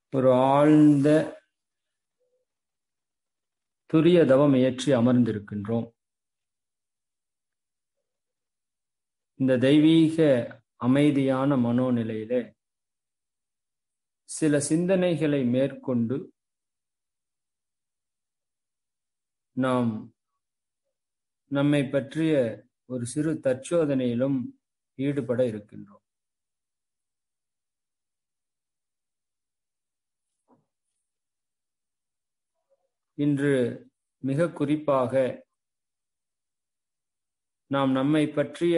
ஒரு ஆழ்ந்த துரிய தவம் இயற்றி அமர்ந்திருக்கின்றோம் இந்த தெய்வீக அமைதியான மனோநிலையிலே சில சிந்தனைகளை மேற்கொண்டு நாம் நம்மை பற்றிய ஒரு சிறு தற்சோதனையிலும் ஈடுபட இருக்கின்றோம் இன்று மிக குறிப்பாக நாம் நம்மை பற்றிய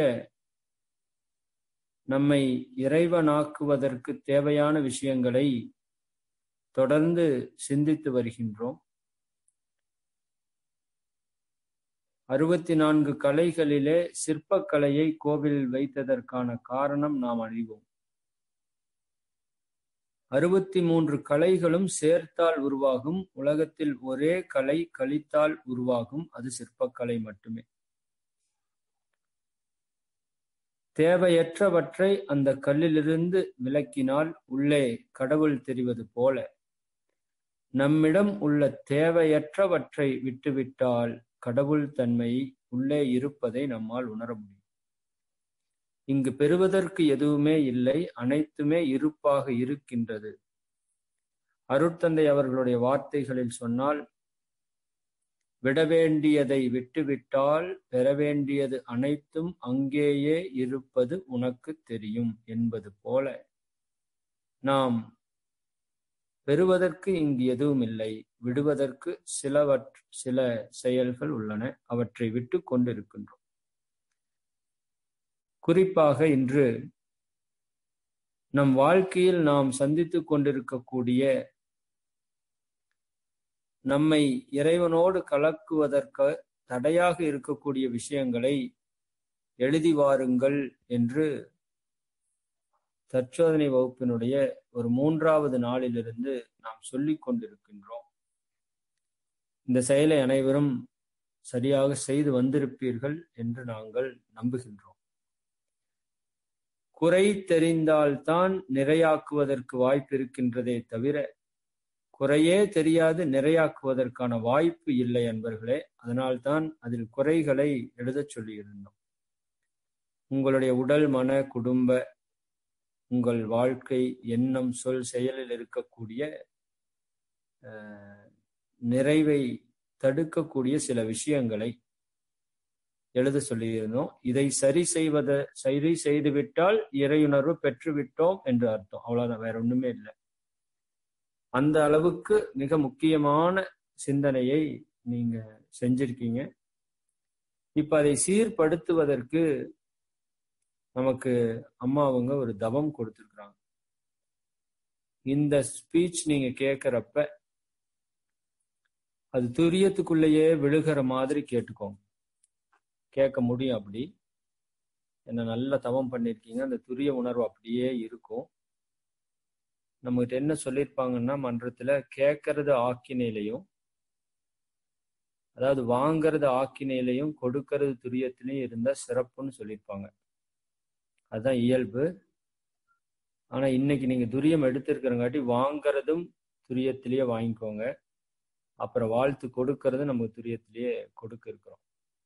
நம்மை இறைவனாக்குவதற்கு தேவையான விஷயங்களை தொடர்ந்து சிந்தித்து வருகின்றோம் அறுபத்தி நான்கு கலைகளிலே சிற்பக்கலையை கோவிலில் வைத்ததற்கான காரணம் நாம் அறிவோம் அறுபத்தி மூன்று கலைகளும் சேர்த்தால் உருவாகும் உலகத்தில் ஒரே கலை கழித்தால் உருவாகும் அது சிற்பக்கலை மட்டுமே தேவையற்றவற்றை அந்த கல்லிலிருந்து விலக்கினால் உள்ளே கடவுள் தெரிவது போல நம்மிடம் உள்ள தேவையற்றவற்றை விட்டுவிட்டால் கடவுள் தன்மை உள்ளே இருப்பதை நம்மால் உணர முடியும் இங்கு பெறுவதற்கு எதுவுமே இல்லை அனைத்துமே இருப்பாக இருக்கின்றது அருட்தந்தை அவர்களுடைய வார்த்தைகளில் சொன்னால் விட வேண்டியதை விட்டுவிட்டால் பெற வேண்டியது அனைத்தும் அங்கேயே இருப்பது உனக்கு தெரியும் என்பது போல நாம் பெறுவதற்கு இங்கு எதுவும் இல்லை விடுவதற்கு சிலவற் சில செயல்கள் உள்ளன அவற்றை விட்டு கொண்டிருக்கின்றோம் குறிப்பாக இன்று நம் வாழ்க்கையில் நாம் சந்தித்துக் கொண்டிருக்கக்கூடிய நம்மை இறைவனோடு கலக்குவதற்கு தடையாக இருக்கக்கூடிய விஷயங்களை எழுதி வாருங்கள் என்று தற்சோதனை வகுப்பினுடைய ஒரு மூன்றாவது நாளிலிருந்து நாம் சொல்லிக் கொண்டிருக்கின்றோம் இந்த செயலை அனைவரும் சரியாக செய்து வந்திருப்பீர்கள் என்று நாங்கள் நம்புகின்றோம் குறை தெரிந்தால்தான் நிறையாக்குவதற்கு வாய்ப்பு இருக்கின்றதே தவிர குறையே தெரியாது நிறையாக்குவதற்கான வாய்ப்பு இல்லை என்பர்களே அதனால்தான் அதில் குறைகளை எழுதச் சொல்லியிருந்தோம் உங்களுடைய உடல் மன குடும்ப உங்கள் வாழ்க்கை எண்ணம் சொல் செயலில் இருக்கக்கூடிய நிறைவை தடுக்கக்கூடிய சில விஷயங்களை எழுத சொல்லியிருந்தோம் இதை சரி செய்வத சரி செய்துவிட்டால் இறையுணர்வு பெற்றுவிட்டோம் என்று அர்த்தம் அவ்வளவுதான் வேற ஒண்ணுமே இல்லை அந்த அளவுக்கு மிக முக்கியமான சிந்தனையை நீங்க செஞ்சிருக்கீங்க இப்ப அதை சீர்படுத்துவதற்கு நமக்கு அம்மா அவங்க ஒரு தவம் கொடுத்துருக்குறாங்க இந்த ஸ்பீச் நீங்க கேட்கிறப்ப அது துரியத்துக்குள்ளேயே விழுகிற மாதிரி கேட்டுக்கோங்க கேட்க முடியும் அப்படி என்ன நல்ல தவம் பண்ணிருக்கீங்க அந்த துரிய உணர்வு அப்படியே இருக்கும் நம்மகிட்ட என்ன சொல்லியிருப்பாங்கன்னா மன்றத்துல கேட்கறது ஆக்கினையிலையும் அதாவது வாங்கறது ஆக்கினையிலையும் கொடுக்கறது துரியத்திலையும் இருந்தா சிறப்புன்னு சொல்லியிருப்பாங்க அதுதான் இயல்பு ஆனா இன்னைக்கு நீங்க துரியம் எடுத்திருக்கிறங்காட்டி வாங்கறதும் துரியத்திலேயே வாங்கிக்கோங்க அப்புறம் வாழ்த்து கொடுக்கறது நம்ம துரியத்திலேயே கொடுக்க இருக்கிறோம்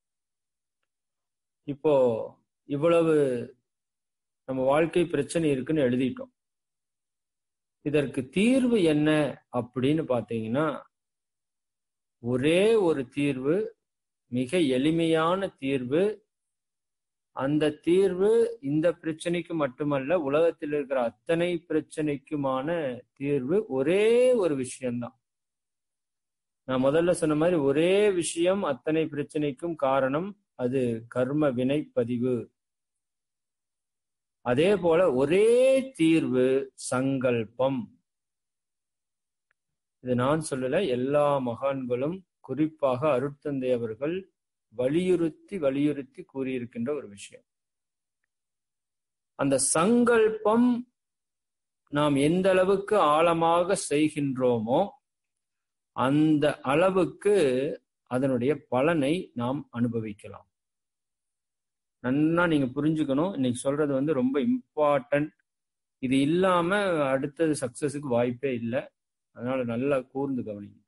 இப்போ இவ்வளவு நம்ம வாழ்க்கை பிரச்சனை இருக்குன்னு எழுதிட்டோம் இதற்கு தீர்வு என்ன அப்படின்னு பாத்தீங்கன்னா ஒரே ஒரு தீர்வு மிக எளிமையான தீர்வு அந்த தீர்வு இந்த பிரச்சனைக்கு மட்டுமல்ல உலகத்தில் இருக்கிற அத்தனை பிரச்சனைக்குமான தீர்வு ஒரே ஒரு விஷயம்தான் நான் முதல்ல சொன்ன மாதிரி ஒரே விஷயம் அத்தனை பிரச்சனைக்கும் காரணம் அது கர்ம வினை பதிவு அதே போல ஒரே தீர்வு சங்கல்பம் இது நான் சொல்லல எல்லா மகான்களும் குறிப்பாக அருட்தந்தை அவர்கள் வலியுறுத்தி வலியுறுத்தி கூறியிருக்கின்ற ஒரு விஷயம் அந்த சங்கல்பம் நாம் எந்த அளவுக்கு ஆழமாக செய்கின்றோமோ அந்த அளவுக்கு அதனுடைய பலனை நாம் அனுபவிக்கலாம் நன்னா நீங்க புரிஞ்சுக்கணும் இன்னைக்கு சொல்றது வந்து ரொம்ப இம்பார்ட்டன்ட் இது இல்லாம அடுத்தது சக்சஸுக்கு வாய்ப்பே இல்லை அதனால நல்லா கூர்ந்து கவனிங்க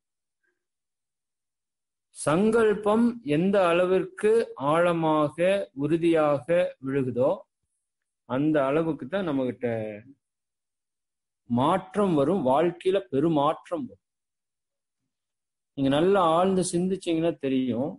சங்கல்பம் எந்த அளவிற்கு ஆழமாக உறுதியாக விழுகுதோ அந்த அளவுக்கு தான் நம்ம கிட்ட மாற்றம் வரும் வாழ்க்கையில பெருமாற்றம் வரும் நீங்க நல்லா ஆழ்ந்து சிந்திச்சீங்கன்னா தெரியும்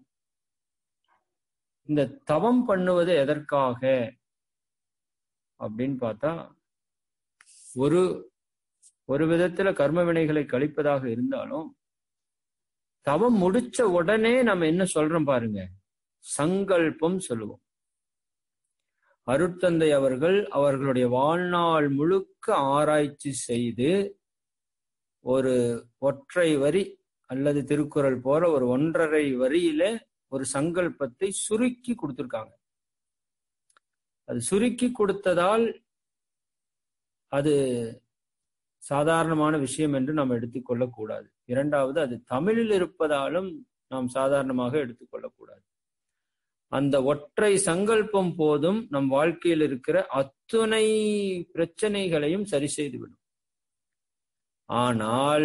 இந்த தவம் பண்ணுவது எதற்காக அப்படின்னு பார்த்தா ஒரு ஒரு விதத்துல கர்ம வினைகளை கழிப்பதாக இருந்தாலும் தவம் முடிச்ச உடனே நம்ம என்ன சொல்றோம் பாருங்க சங்கல்பம் சொல்லுவோம் அருட்தந்தை அவர்கள் அவர்களுடைய வாழ்நாள் முழுக்க ஆராய்ச்சி செய்து ஒரு ஒற்றை வரி அல்லது திருக்குறள் போல ஒரு ஒன்றரை வரியில ஒரு சங்கல்பத்தை சுருக்கி கொடுத்திருக்காங்க அது சுருக்கி கொடுத்ததால் அது சாதாரணமான விஷயம் என்று நாம் எடுத்துக்கொள்ளக் கூடாது இரண்டாவது அது தமிழில் இருப்பதாலும் நாம் சாதாரணமாக எடுத்துக்கொள்ளக்கூடாது அந்த ஒற்றை சங்கல்பம் போதும் நம் வாழ்க்கையில் இருக்கிற அத்துணை பிரச்சனைகளையும் சரி செய்துவிடும் ஆனால்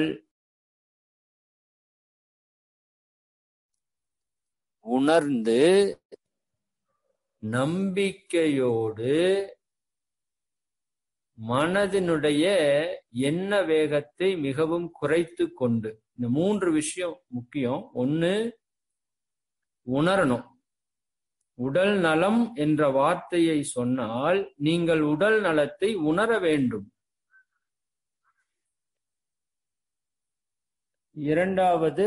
உணர்ந்து நம்பிக்கையோடு மனதினுடைய எண்ண வேகத்தை மிகவும் குறைத்து கொண்டு இந்த மூன்று விஷயம் முக்கியம் ஒண்ணு உணரணும் உடல் நலம் என்ற வார்த்தையை சொன்னால் நீங்கள் உடல் நலத்தை உணர வேண்டும் இரண்டாவது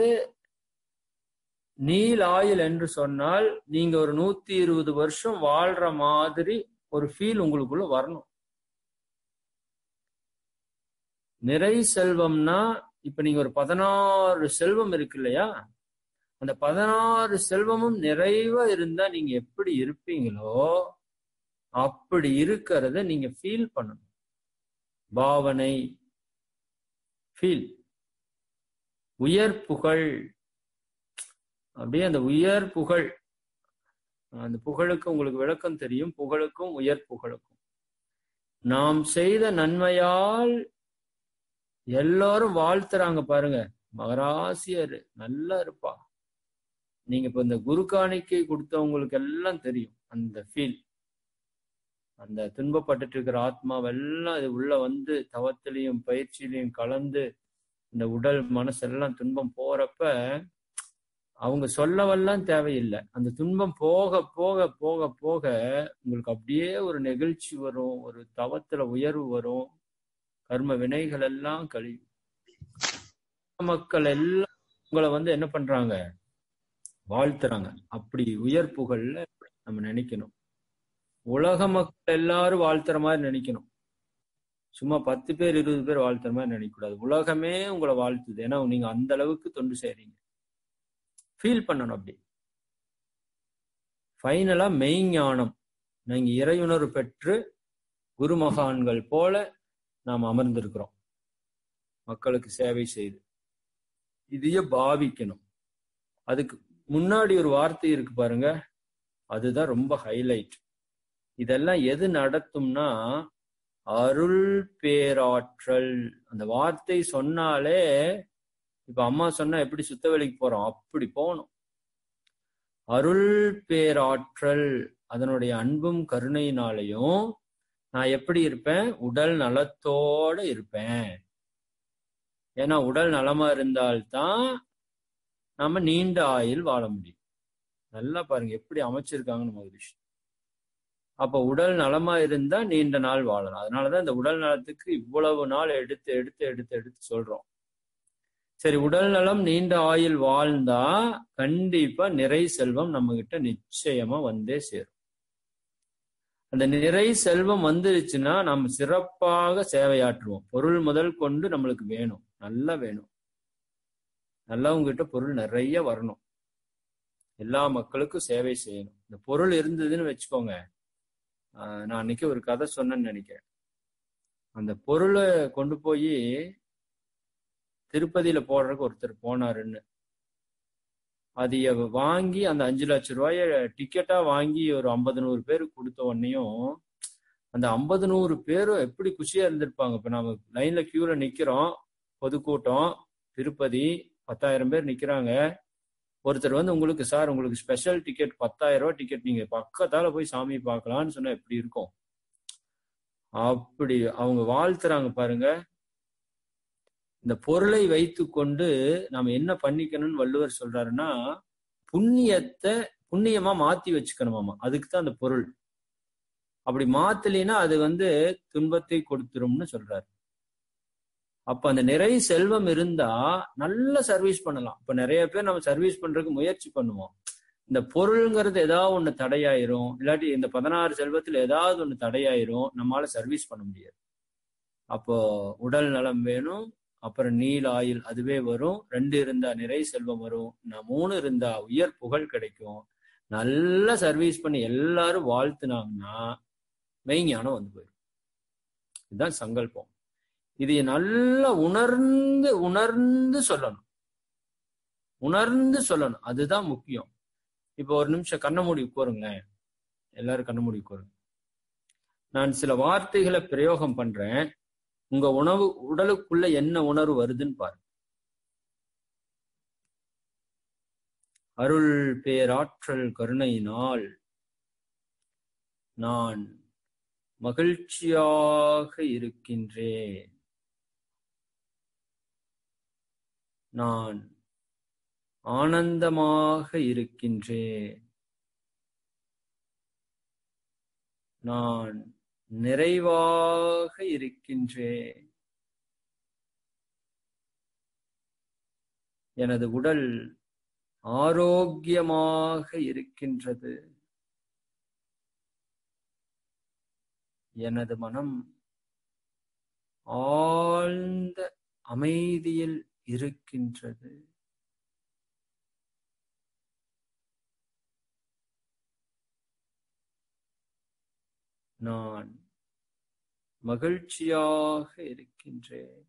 நீல் ஆயில் என்று சொன்னால் நீங்க ஒரு நூத்தி இருபது வருஷம் வாழ்ற மாதிரி ஒரு ஃபீல் உங்களுக்குள்ள வரணும் நிறை செல்வம்னா இப்ப நீங்க ஒரு பதினாறு செல்வம் இருக்கு இல்லையா அந்த பதினாறு செல்வமும் நிறைவா இருந்தா நீங்க எப்படி இருப்பீங்களோ அப்படி இருக்கிறத நீங்க ஃபீல் பண்ணணும் பாவனை ஃபீல் உயர் புகழ் அப்படியே அந்த உயர் புகழ் அந்த புகழுக்கு உங்களுக்கு விளக்கம் தெரியும் புகழுக்கும் உயர் புகழுக்கும் நாம் செய்த நன்மையால் எல்லாரும் வாழ்த்துறாங்க பாருங்க மகராசியர் நல்லா இருப்பா நீங்க இப்ப இந்த குரு காணிக்கை கொடுத்தவங்களுக்கு எல்லாம் தெரியும் அந்த ஃபீல் அந்த துன்பப்பட்டுட்டு இருக்கிற ஆத்மாவெல்லாம் இது உள்ள வந்து தவத்திலையும் பயிற்சியிலையும் கலந்து இந்த உடல் மனசெல்லாம் துன்பம் போறப்ப அவங்க சொல்லவெல்லாம் தேவையில்லை அந்த துன்பம் போக போக போக போக உங்களுக்கு அப்படியே ஒரு நெகிழ்ச்சி வரும் ஒரு தவத்துல உயர்வு வரும் கர்ம வினைகள் எல்லாம் கழியும் மக்கள் எல்லாம் உங்களை வந்து என்ன பண்றாங்க வாழ்த்துறாங்க அப்படி உயர் புகழ்ல நம்ம நினைக்கணும் உலக மக்கள் எல்லாரும் வாழ்த்துற மாதிரி நினைக்கணும் சும்மா பத்து பேர் இருபது பேர் வாழ்த்துற மாதிரி நினைக்கக்கூடாது உலகமே உங்களை வாழ்த்துது ஏன்னா நீங்க அந்த அளவுக்கு தொண்டு செய்றீங்க ஃபீல் பண்ணணும் அப்படி ஃபைனலா மெய்ஞானம் நீங்க இறையுணர்வு பெற்று குருமகான்கள் போல நாம் அமர்ந்திருக்கிறோம் மக்களுக்கு சேவை செய்து இதையே பாவிக்கணும் அதுக்கு முன்னாடி ஒரு வார்த்தை இருக்கு பாருங்க அதுதான் ரொம்ப ஹைலைட் இதெல்லாம் எது நடத்தும்னா அருள் பேராற்றல் அந்த வார்த்தை சொன்னாலே இப்ப அம்மா சொன்னா எப்படி சுத்த வேலைக்கு போறோம் அப்படி போகணும் அருள் பேராற்றல் அதனுடைய அன்பும் கருணையினாலையும் நான் எப்படி இருப்பேன் உடல் நலத்தோட இருப்பேன் ஏன்னா உடல் நலமா இருந்தால்தான் நாம நீண்ட ஆயுள் வாழ முடியும் நல்லா பாருங்க எப்படி அமைச்சிருக்காங்கன்னு மகரிஷி அப்ப உடல் நலமா இருந்தா நீண்ட நாள் வாழலாம் அதனாலதான் இந்த உடல் நலத்துக்கு இவ்வளவு நாள் எடுத்து எடுத்து எடுத்து எடுத்து சொல்றோம் சரி உடல் நலம் நீண்ட ஆயுள் வாழ்ந்தா கண்டிப்பா நிறை செல்வம் நம்ம கிட்ட நிச்சயமா வந்தே சேரும் அந்த நிறை செல்வம் வந்துருச்சுன்னா நம்ம சிறப்பாக சேவையாற்றுவோம் பொருள் முதல் கொண்டு நம்மளுக்கு வேணும் நல்லா வேணும் நல்லா உங்ககிட்ட பொருள் நிறைய வரணும் எல்லா மக்களுக்கும் சேவை செய்யணும் இந்த பொருள் இருந்ததுன்னு வச்சுக்கோங்க நான் அன்னைக்கு ஒரு கதை சொன்னேன்னு நினைக்கிறேன் அந்த பொருளை கொண்டு போய் திருப்பதியில போடுறதுக்கு ஒருத்தர் போனாருன்னு அதைய வாங்கி அந்த அஞ்சு லட்ச ரூபாய டிக்கெட்டா வாங்கி ஒரு ஐம்பது நூறு பேருக்கு கொடுத்த உடனேயும் அந்த ஐம்பது நூறு பேரும் எப்படி குஷியா இருந்திருப்பாங்க இப்ப நம்ம லைன்ல கியூல நிக்கிறோம் பொதுக்கூட்டம் திருப்பதி பத்தாயிரம் பேர் நிக்கிறாங்க ஒருத்தர் வந்து உங்களுக்கு சார் உங்களுக்கு ஸ்பெஷல் டிக்கெட் பத்தாயிரம் ரூபாய் டிக்கெட் நீங்க பக்கத்தால போய் சாமி பார்க்கலாம்னு சொன்னா எப்படி இருக்கும் அப்படி அவங்க வாழ்த்துறாங்க பாருங்க இந்த பொருளை வைத்து கொண்டு நாம என்ன பண்ணிக்கணும்னு வள்ளுவர் சொல்றாருன்னா புண்ணியத்தை புண்ணியமா மாத்தி வச்சுக்கணுமாமா அதுக்கு தான் அந்த பொருள் அப்படி மாத்தலைன்னா அது வந்து துன்பத்தை கொடுத்துரும்னு சொல்றாரு அப்ப அந்த நிறை செல்வம் இருந்தா நல்ல சர்வீஸ் பண்ணலாம் இப்ப நிறைய பேர் நம்ம சர்வீஸ் பண்றதுக்கு முயற்சி பண்ணுவோம் இந்த பொருள்ங்கிறது ஏதாவது ஒண்ணு தடையாயிரும் இல்லாட்டி இந்த பதினாறு செல்வத்துல ஏதாவது ஒண்ணு தடையாயிரும் நம்மளால சர்வீஸ் பண்ண முடியாது அப்போ உடல் நலம் வேணும் அப்புறம் நீல் ஆயில் அதுவே வரும் ரெண்டு இருந்தா நிறை செல்வம் வரும் நான் மூணு இருந்தா உயர் புகழ் கிடைக்கும் நல்லா சர்வீஸ் பண்ணி எல்லாரும் வாழ்த்துனாங்கன்னா மெய்ஞானம் வந்து போயிடும் இதுதான் சங்கல்பம் இது நல்லா உணர்ந்து உணர்ந்து சொல்லணும் உணர்ந்து சொல்லணும் அதுதான் முக்கியம் இப்போ ஒரு நிமிஷம் கண்ண மூடி உட்காருங்களேன் எல்லாரும் கண்ண மூடி உட்காருங்க நான் சில வார்த்தைகளை பிரயோகம் பண்றேன் உங்க உணவு உடலுக்குள்ள என்ன உணர்வு வருதுன்னு பாருங்க அருள் பேராற்றல் கருணையினால் நான் மகிழ்ச்சியாக இருக்கின்றேன் நான் ஆனந்தமாக இருக்கின்றேன் நான் நிறைவாக இருக்கின்றேன் எனது உடல் ஆரோக்கியமாக இருக்கின்றது எனது மனம் ஆழ்ந்த அமைதியில் இருக்கின்றது நான் மகிழ்ச்சியாக இருக்கின்றேன்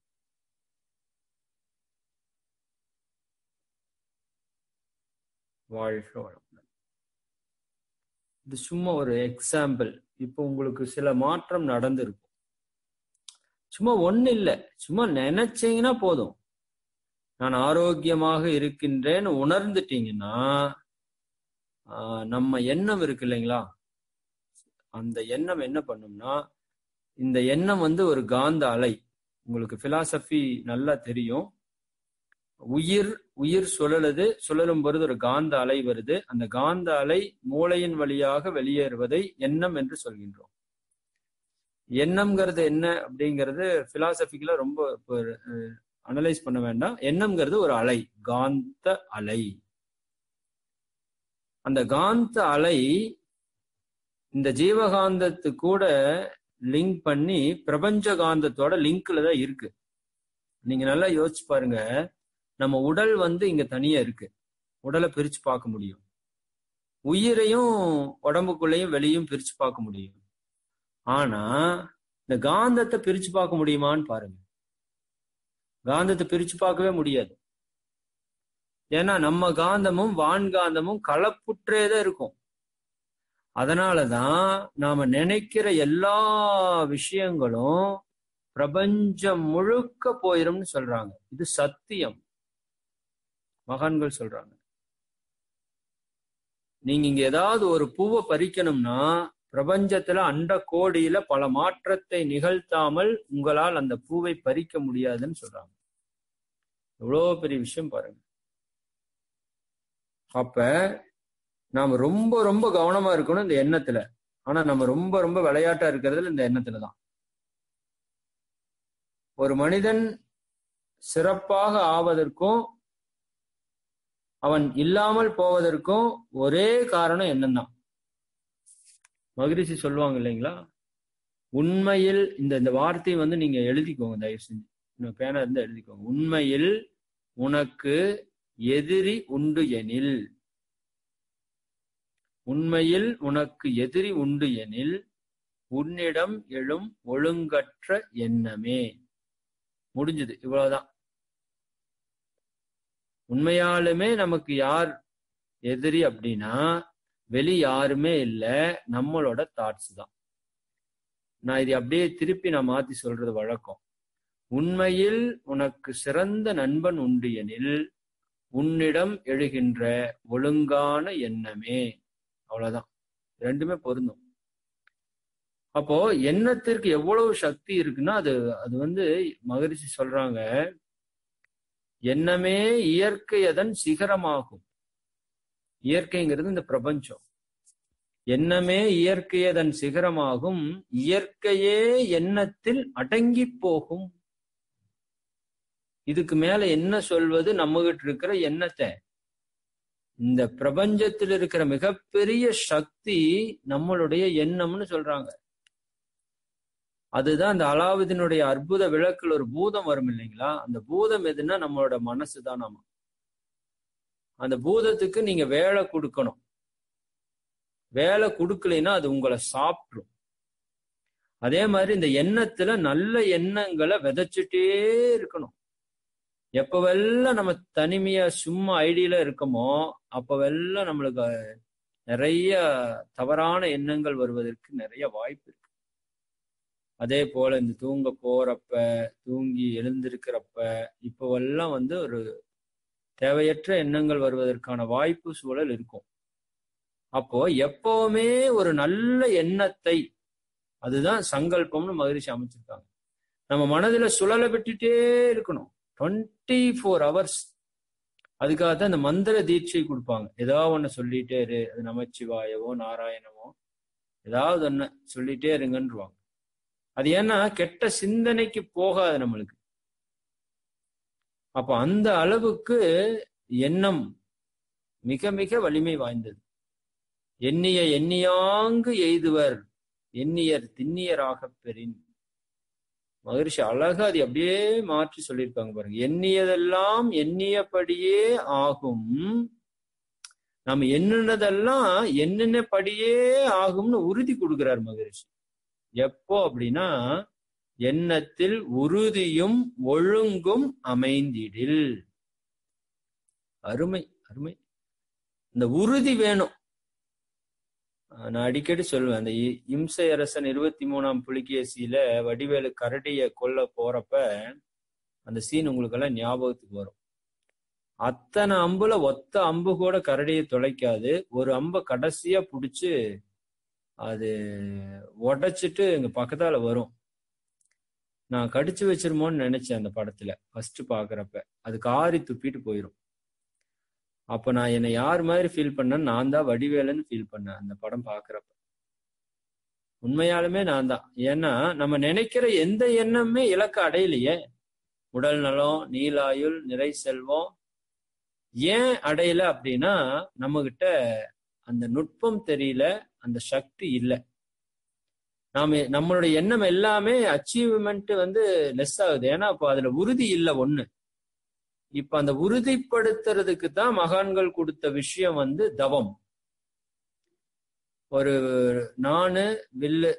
வாழ்க வளமுடன் இது சும்மா ஒரு எக்ஸாம்பிள் இப்போ உங்களுக்கு சில மாற்றம் நடந்திருக்கும் சும்மா ஒண்ணு இல்லை சும்மா நினைச்சீங்கன்னா போதும் நான் ஆரோக்கியமாக இருக்கின்றேன்னு உணர்ந்துட்டீங்கன்னா நம்ம எண்ணம் இருக்கு இல்லைங்களா அந்த எண்ணம் என்ன பண்ணும்னா இந்த எண்ணம் வந்து ஒரு காந்த அலை உங்களுக்கு பிலாசபி நல்லா தெரியும் உயிர் உயிர் சுழலுது சுழலும் பொழுது ஒரு காந்த அலை வருது அந்த காந்த அலை மூளையின் வழியாக வெளியேறுவதை எண்ணம் என்று சொல்கின்றோம் எண்ணம்ங்கிறது என்ன அப்படிங்கிறது பிலாசபிக்கல ரொம்ப அனலைஸ் பண்ண வேண்டாம் எண்ணம்ங்கிறது ஒரு அலை காந்த அலை அந்த காந்த அலை இந்த ஜீவகாந்தத்து கூட லிங்க் பண்ணி பிரபஞ்ச காந்தத்தோட லிங்க்ல தான் இருக்கு நீங்க நல்லா யோசிச்சு பாருங்க நம்ம உடல் வந்து இங்க தனியா இருக்கு உடலை பிரிச்சு பார்க்க முடியும் உயிரையும் உடம்புக்குள்ளேயும் வெளியும் பிரிச்சு பார்க்க முடியும் ஆனா இந்த காந்தத்தை பிரிச்சு பார்க்க முடியுமான்னு பாருங்க காந்தத்தை பிரிச்சு பார்க்கவே முடியாது ஏன்னா நம்ம காந்தமும் வான்காந்தமும் கலப்புற்றேதான் இருக்கும் அதனாலதான் நாம நினைக்கிற எல்லா விஷயங்களும் பிரபஞ்சம் முழுக்க போயிரும்னு சொல்றாங்க இது சத்தியம் மகான்கள் சொல்றாங்க நீங்க இங்க ஏதாவது ஒரு பூவை பறிக்கணும்னா பிரபஞ்சத்துல அண்ட கோடியில பல மாற்றத்தை நிகழ்த்தாமல் உங்களால் அந்த பூவை பறிக்க முடியாதுன்னு சொல்றாங்க எவ்வளவு பெரிய விஷயம் பாருங்க அப்ப நாம ரொம்ப ரொம்ப கவனமா இருக்கணும் இந்த எண்ணத்துல ஆனா நம்ம ரொம்ப ரொம்ப விளையாட்டா இருக்கிறதுல இந்த எண்ணத்துல தான் ஒரு மனிதன் சிறப்பாக ஆவதற்கும் அவன் இல்லாமல் போவதற்கும் ஒரே காரணம் என்னன்னா மகிழ்ச்சி சொல்லுவாங்க இல்லைங்களா உண்மையில் இந்த இந்த வார்த்தையை வந்து நீங்க எழுதிக்கோங்க தயவு செஞ்சு பேனா இருந்தா எழுதிக்கோங்க உண்மையில் உனக்கு எதிரி உண்டு எனில் உண்மையில் உனக்கு எதிரி உண்டு எனில் உன்னிடம் எழும் ஒழுங்கற்ற எண்ணமே முடிஞ்சது இவ்வளவுதான் உண்மையாலுமே நமக்கு யார் எதிரி அப்படின்னா வெளி யாருமே இல்லை நம்மளோட தாட்ஸ் தான் நான் இதை அப்படியே திருப்பி நான் மாத்தி சொல்றது வழக்கம் உண்மையில் உனக்கு சிறந்த நண்பன் உண்டு எனில் உன்னிடம் எழுகின்ற ஒழுங்கான எண்ணமே அவ்வளவுதான் ரெண்டுமே பொருந்தும் அப்போ எண்ணத்திற்கு எவ்வளவு சக்தி இருக்குன்னா அது அது வந்து மகரிஷி சொல்றாங்க எண்ணமே இயற்கை அதன் சிகரமாகும் இயற்கைங்கிறது இந்த பிரபஞ்சம் எண்ணமே இயற்கை அதன் சிகரமாகும் இயற்கையே எண்ணத்தில் அடங்கி போகும் இதுக்கு மேல என்ன சொல்வது நம்மகிட்ட இருக்கிற எண்ணத்தை இந்த பிரபஞ்சத்தில் இருக்கிற மிகப்பெரிய சக்தி நம்மளுடைய எண்ணம்னு சொல்றாங்க அதுதான் இந்த அலாவுதீனுடைய அற்புத விளக்குல ஒரு பூதம் வரும் இல்லைங்களா அந்த பூதம் எதுன்னா நம்மளோட மனசு தான் நாம அந்த பூதத்துக்கு நீங்க வேலை கொடுக்கணும் வேலை கொடுக்கலைன்னா அது உங்களை சாப்பிட்ரும் அதே மாதிரி இந்த எண்ணத்துல நல்ல எண்ணங்களை விதைச்சிட்டே இருக்கணும் எப்பவெல்லாம் நம்ம தனிமையா சும்மா ஐடியில இருக்கோமோ அப்பவெல்லாம் நம்மளுக்கு நிறைய தவறான எண்ணங்கள் வருவதற்கு நிறைய வாய்ப்பு இருக்கு அதே போல இந்த தூங்க போறப்ப தூங்கி எழுந்திருக்கிறப்ப இப்பவெல்லாம் வந்து ஒரு தேவையற்ற எண்ணங்கள் வருவதற்கான வாய்ப்பு சூழல் இருக்கும் அப்போ எப்பவுமே ஒரு நல்ல எண்ணத்தை அதுதான் சங்கல்பம்னு மகிழ்ச்சி அமைச்சிருக்காங்க நம்ம மனதுல சுழல விட்டுட்டே இருக்கணும் டுவெண்ட்டி ஃபோர் ஹவர்ஸ் அதுக்காக தான் இந்த மந்திர தீட்சை கொடுப்பாங்க ஏதாவது ஒண்ணு சொல்லிட்டே இரு அது நமச்சிவாயவோ நாராயணமோ ஏதாவது ஒண்ணு சொல்லிட்டே இருங்கன்றுவாங்க அது ஏன்னா கெட்ட சிந்தனைக்கு போகாது நம்மளுக்கு அப்ப அந்த அளவுக்கு எண்ணம் மிக மிக வலிமை வாய்ந்தது எண்ணிய எண்ணியாங்கு எய்துவர் எண்ணியர் திண்ணியராக பெறின் மகரிஷி அழகா அது அப்படியே மாற்றி சொல்லியிருக்காங்க பாருங்க எண்ணியதெல்லாம் எண்ணியபடியே ஆகும் நம்ம எண்ணுனதெல்லாம் எண்ணினபடியே ஆகும்னு உறுதி கொடுக்கிறார் மகரிஷி எப்போ அப்படின்னா எண்ணத்தில் உறுதியும் ஒழுங்கும் அமைந்திடில் அருமை அருமை இந்த உறுதி வேணும் நான் அடிக்கடி சொல்லுவேன் அந்த இம்சை அரசன் இருபத்தி மூணாம் புலிகேசியில வடிவேலு கரடிய கொல்ல போறப்ப அந்த சீன் உங்களுக்கு எல்லாம் ஞாபகத்துக்கு வரும் அத்தனை அம்புல ஒத்த அம்பு கூட கரடியை தொலைக்காது ஒரு அம்பை கடைசியா புடிச்சு அது உடைச்சிட்டு எங்க பக்கத்தால வரும் நான் கடிச்சு வச்சிருமோன்னு நினைச்சேன் அந்த படத்துல ஃபர்ஸ்ட் பாக்குறப்ப அது காரி துப்பிட்டு போயிரும் அப்ப நான் என்னை யார் மாதிரி ஃபீல் பண்ணேன் நான் தான் வடிவேலன்னு ஃபீல் பண்ணேன் அந்த படம் பாக்குறப்ப உண்மையாலுமே நான் தான் ஏன்னா நம்ம நினைக்கிற எந்த எண்ணமே இலக்க அடையலையே உடல் நலம் நீலாயுள் நிறை செல்வம் ஏன் அடையல அப்படின்னா நம்ம கிட்ட அந்த நுட்பம் தெரியல அந்த சக்தி இல்லை நாம நம்மளுடைய எண்ணம் எல்லாமே அச்சீவ்மெண்ட் வந்து லெஸ் ஆகுது ஏன்னா இப்போ அதுல உறுதி இல்லை ஒண்ணு இப்ப அந்த உறுதிப்படுத்துறதுக்கு தான் மகான்கள் கொடுத்த விஷயம் வந்து தவம் ஒரு நானு வில்லு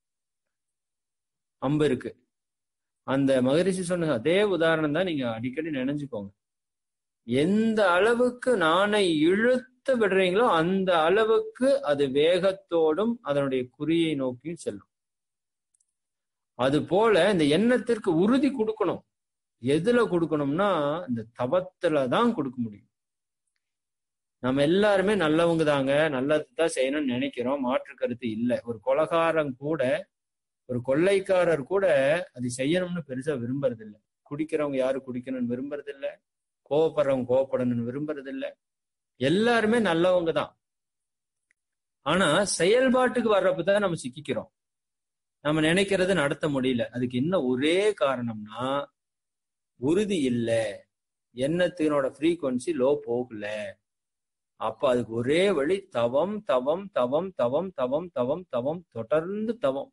அம்பு இருக்கு அந்த மகரிஷி சொன்ன அதே உதாரணம் தான் நீங்க அடிக்கடி நினைஞ்சுக்கோங்க எந்த அளவுக்கு நானை இழுத்து விடுறீங்களோ அந்த அளவுக்கு அது வேகத்தோடும் அதனுடைய குறியை நோக்கியும் செல்லும் அது போல இந்த எண்ணத்திற்கு உறுதி கொடுக்கணும் எதுல கொடுக்கணும்னா இந்த தவத்துல தான் கொடுக்க முடியும் நம்ம எல்லாருமே நல்லவங்க தாங்க நல்லது தான் செய்யணும்னு நினைக்கிறோம் மாற்று கருத்து இல்லை ஒரு கொலகாரன் கூட ஒரு கொள்ளைக்காரர் கூட அது செய்யணும்னு பெருசா விரும்புறது இல்லை குடிக்கிறவங்க யாரு குடிக்கணும்னு விரும்புறது இல்லை கோவப்படுறவங்க கோவப்படணும்னு விரும்புறது இல்லை எல்லாருமே நல்லவங்க தான் ஆனா செயல்பாட்டுக்கு வர்றப்பதான் நம்ம சிக்கிக்கிறோம் நம்ம நினைக்கிறது நடத்த முடியல அதுக்கு என்ன ஒரே காரணம்னா உறுதி இல்லை எண்ணத்தினோட ஃப்ரீக்குவன்சி லோ போகல அப்ப அதுக்கு ஒரே வழி தவம் தவம் தவம் தவம் தவம் தவம் தவம் தொடர்ந்து தவம்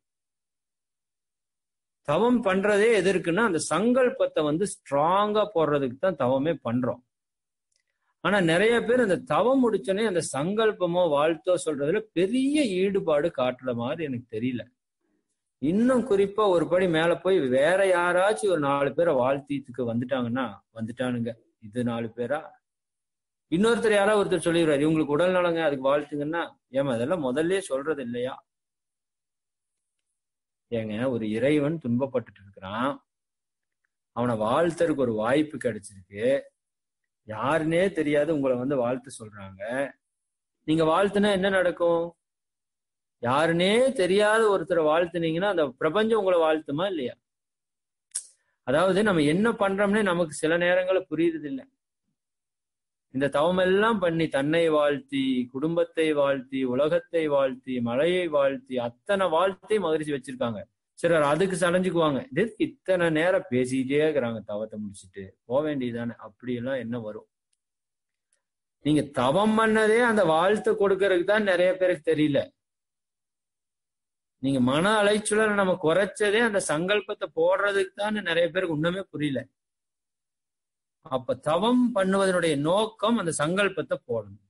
தவம் பண்றதே எதற்குன்னா அந்த சங்கல்பத்தை வந்து ஸ்ட்ராங்கா போடுறதுக்கு தான் தவமே பண்றோம் ஆனா நிறைய பேர் அந்த தவம் முடிச்சோடனே அந்த சங்கல்பமோ வாழ்த்தோ சொல்றதுல பெரிய ஈடுபாடு காட்டுற மாதிரி எனக்கு தெரியல இன்னும் குறிப்பா ஒரு படி மேல போய் வேற யாராச்சும் ஒரு நாலு பேரை வாழ்த்தித்துக்கு வந்துட்டாங்கன்னா வந்துட்டானுங்க இது நாலு பேரா இன்னொருத்தர் யாராவது ஒருத்தர் சொல்லிடுறாரு இவங்களுக்கு உடல் நலங்க அதுக்கு வாழ்த்துங்கன்னா ஏமா அதெல்லாம் முதல்ல சொல்றது இல்லையா ஏங்க ஒரு இறைவன் துன்பப்பட்டுட்டு இருக்கிறான் அவனை வாழ்த்தருக்கு ஒரு வாய்ப்பு கிடைச்சிருக்கு யாருன்னே தெரியாது உங்களை வந்து வாழ்த்து சொல்றாங்க நீங்க வாழ்த்துனா என்ன நடக்கும் யாருன்னே தெரியாத ஒருத்தரை வாழ்த்துனீங்கன்னா அந்த பிரபஞ்சம் உங்களை வாழ்த்துமா இல்லையா அதாவது நம்ம என்ன பண்றோம்னே நமக்கு சில நேரங்கள புரியுறது இல்லை இந்த தவமெல்லாம் பண்ணி தன்னை வாழ்த்தி குடும்பத்தை வாழ்த்தி உலகத்தை வாழ்த்தி மழையை வாழ்த்தி அத்தனை வாழ்த்தி மகிழ்ச்சி வச்சிருக்காங்க சிலர் அதுக்கு சடைஞ்சுக்குவாங்க இது இத்தனை நேரம் பேசிக்கிட்டே இருக்கிறாங்க தவத்தை முடிச்சுட்டு போக வேண்டியதானே அப்படியெல்லாம் என்ன வரும் நீங்க தவம் பண்ணதே அந்த வாழ்த்து கொடுக்கறதுக்கு தான் நிறைய பேருக்கு தெரியல நீங்க மன அலைச்சல நம்ம குறைச்சதே அந்த சங்கல்பத்தை போடுறதுக்கு தான் நிறைய பேருக்கு ஒண்ணுமே புரியல அப்ப தவம் பண்ணுவதனுடைய நோக்கம் அந்த சங்கல்பத்தை போடணும்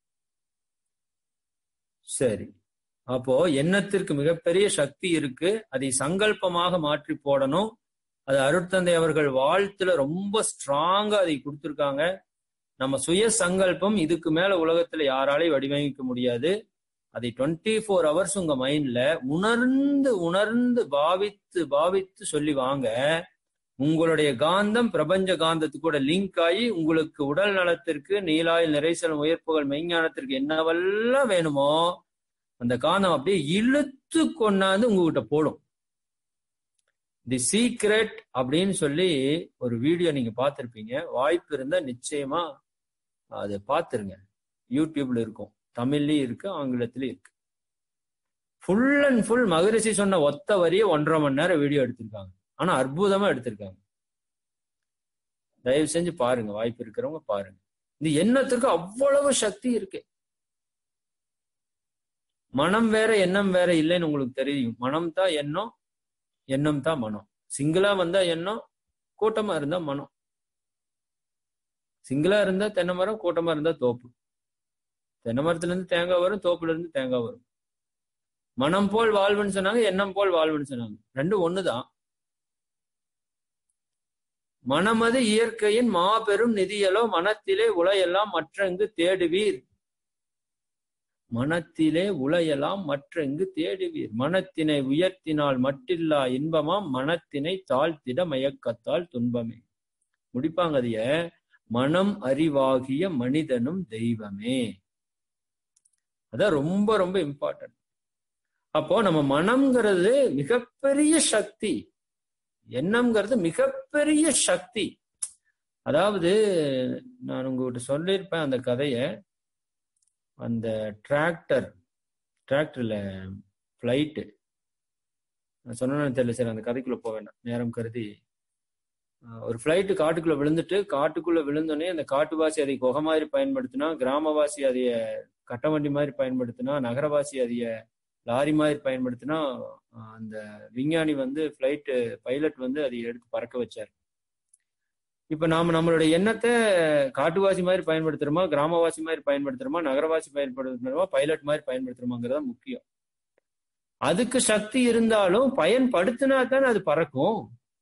சரி அப்போ எண்ணத்திற்கு மிகப்பெரிய சக்தி இருக்கு அதை சங்கல்பமாக மாற்றி போடணும் அது அருட்தந்தை அவர்கள் வாழ்த்துல ரொம்ப ஸ்ட்ராங்கா அதை கொடுத்திருக்காங்க நம்ம சுய சங்கல்பம் இதுக்கு மேல உலகத்துல யாராலையும் வடிவமைக்க முடியாது அதை டுவெண்ட்டி ஃபோர் ஹவர்ஸ் உங்க மைண்ட்ல உணர்ந்து உணர்ந்து பாவித்து பாவித்து சொல்லி வாங்க உங்களுடைய காந்தம் பிரபஞ்ச காந்தத்து கூட லிங்க் ஆகி உங்களுக்கு உடல் நலத்திற்கு நீலாயில் நிறைசல் உயர்ப்புகள் மெய்ஞானத்திற்கு என்னவெல்லாம் வேணுமோ அந்த காந்தம் அப்படியே இழுத்து கொண்டாந்து உங்ககிட்ட போடும் தி சீக்ரெட் அப்படின்னு சொல்லி ஒரு வீடியோ நீங்க பார்த்திருப்பீங்க வாய்ப்பு இருந்தா நிச்சயமா அதை பார்த்துருங்க யூடியூப்ல இருக்கும் தமிழ்லயும் இருக்கு ஆங்கிலத்திலயும் இருக்கு ஃபுல் அண்ட் ஃபுல் மகரிஷி சொன்ன ஒத்த வரியே ஒன்றரை மணி நேரம் வீடியோ எடுத்திருக்காங்க ஆனா அற்புதமா எடுத்திருக்காங்க தயவு செஞ்சு பாருங்க வாய்ப்பு இருக்கிறவங்க பாருங்க இந்த எண்ணத்திற்கு அவ்வளவு சக்தி இருக்கு மனம் வேற எண்ணம் வேற இல்லைன்னு உங்களுக்கு தெரியும் மனம் தான் எண்ணம் எண்ணம் தான் மனம் சிங்கிளா வந்தா எண்ணம் கூட்டமா இருந்தா மனம் சிங்கிளா இருந்தா தென்னை மரம் கூட்டமா இருந்தா தோப்பு தென்னை மரத்துல இருந்து தேங்காய் வரும் தோப்புல இருந்து தேங்காய் வரும் மனம் போல் வாழ்வுன்னு சொன்னாங்க எண்ணம் போல் வாழ்வுன்னு சொன்னாங்க ரெண்டும் ஒண்ணுதான் மனமது இயற்கையின் மாபெரும் நிதியலோ மனத்திலே உலையெல்லாம் மற்றங்கு தேடுவீர் மனத்திலே உலையெல்லாம் மற்றெங்கு தேடுவீர் மனத்தினை உயர்த்தினால் மட்டில்லா இன்பமாம் மனத்தினை தாழ்த்திட மயக்கத்தால் துன்பமே முடிப்பாங்க அதைய மனம் அறிவாகிய மனிதனும் தெய்வமே அதான் ரொம்ப ரொம்ப இம்பார்ட்டன்ட் அப்போ நம்ம மனம்ங்கிறது மிகப்பெரிய சக்தி எண்ணம்ங்கிறது மிகப்பெரிய சக்தி அதாவது நான் உங்ககிட்ட சொல்லியிருப்பேன் அந்த கதைய அந்த டிராக்டர் டிராக்டர்ல ஃப்ளைட்டு நான் சொன்னேன்னு தெரியல சார் அந்த கதைக்குள்ள போக வேண்டாம் நேரம் கருதி ஒரு ஃப்ளைட்டு காட்டுக்குள்ள விழுந்துட்டு காட்டுக்குள்ள விழுந்தோடனே அந்த காட்டுவாசி அதை குகை மாதிரி பயன்படுத்தினா கிராமவாசி அதைய கட்டவண்டி மாதிரி பயன்படுத்தினா நகரவாசி அதைய லாரி மாதிரி பயன்படுத்தினா அந்த விஞ்ஞானி வந்து ஃப்ளைட்டு பைலட் வந்து அதை எடுத்து பறக்க வச்சார் இப்ப நாம நம்மளுடைய எண்ணத்தை காட்டுவாசி மாதிரி பயன்படுத்துறோமா கிராமவாசி மாதிரி பயன்படுத்துறோமா நகரவாசி பயன்படுத்துறோமா பைலட் மாதிரி பயன்படுத்துறோமாங்கிறதா முக்கியம் அதுக்கு சக்தி இருந்தாலும் பயன்படுத்தினா தானே அது பறக்கும்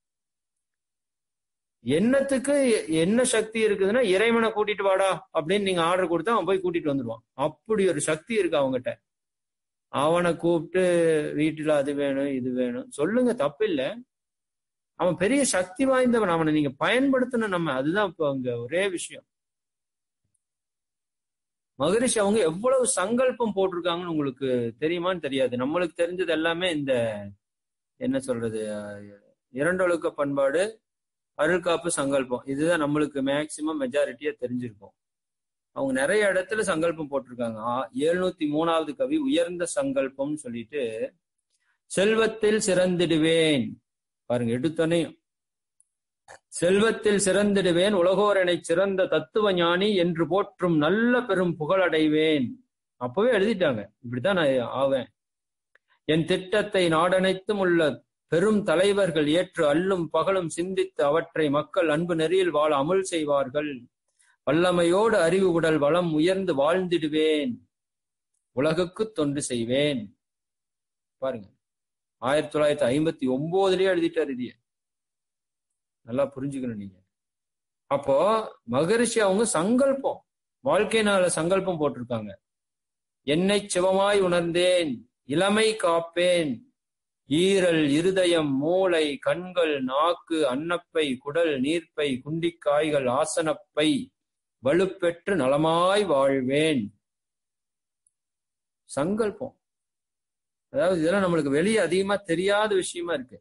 எண்ணத்துக்கு என்ன சக்தி இருக்குதுன்னா இறைவனை கூட்டிட்டு வாடா அப்படின்னு நீங்க ஆர்டர் கொடுத்தா அவன் போய் கூட்டிட்டு வந்துடுவான் அப்படி ஒரு சக்தி இருக்கு அவங்ககிட்ட அவனை கூப்பிட்டு வீட்டுல அது வேணும் இது வேணும் சொல்லுங்க தப்பு இல்லை அவன் பெரிய சக்தி வாய்ந்தவன் அவனை நீங்க பயன்படுத்தணும் நம்ம அதுதான் இப்போ அங்க ஒரே விஷயம் மகரிஷி அவங்க எவ்வளவு சங்கல்பம் போட்டிருக்காங்கன்னு உங்களுக்கு தெரியுமான்னு தெரியாது நம்மளுக்கு தெரிஞ்சது எல்லாமே இந்த என்ன சொல்றது இரண்டொழுக்க பண்பாடு அருள்காப்பு சங்கல்பம் இதுதான் நம்மளுக்கு மேக்சிமம் மெஜாரிட்டியா தெரிஞ்சிருக்கும் அவங்க நிறைய இடத்துல சங்கல்பம் போட்டிருக்காங்க எழுநூத்தி மூணாவது கவி உயர்ந்த சங்கல்பம்னு சொல்லிட்டு செல்வத்தில் சிறந்திடுவேன் பாருங்க எடுத்தனையும் செல்வத்தில் சிறந்திடுவேன் உலகோரனை சிறந்த தத்துவ ஞானி என்று போற்றும் நல்ல பெரும் புகழடைவேன் அப்பவே எழுதிட்டாங்க இப்படித்தான் நான் ஆவேன் என் திட்டத்தை நாடனைத்தும் உள்ள பெரும் தலைவர்கள் ஏற்று அல்லும் பகலும் சிந்தித்து அவற்றை மக்கள் அன்பு நெறியில் வாழ அமுல் செய்வார்கள் வல்லமையோடு அறிவு உடல் வளம் உயர்ந்து வாழ்ந்திடுவேன் உலகுக்கு தொண்டு செய்வேன் பாருங்க ஆயிரத்தி தொள்ளாயிரத்தி ஐம்பத்தி ஒன்பதுலயே எழுதிட்டார் இதைய நல்லா புரிஞ்சுக்கணும் நீங்க அப்போ மகரிஷி அவங்க சங்கல்பம் வாழ்க்கையினால சங்கல்பம் போட்டிருக்காங்க என்னை சிவமாய் உணர்ந்தேன் இளமை காப்பேன் ஈரல் இருதயம் மூளை கண்கள் நாக்கு அன்னப்பை குடல் நீர்ப்பை குண்டிக்காய்கள் ஆசனப்பை வலுப்பெற்று நலமாய் வாழ்வேன் சங்கல்பம் அதாவது இதெல்லாம் நம்மளுக்கு வெளியே அதிகமா தெரியாத விஷயமா இருக்கு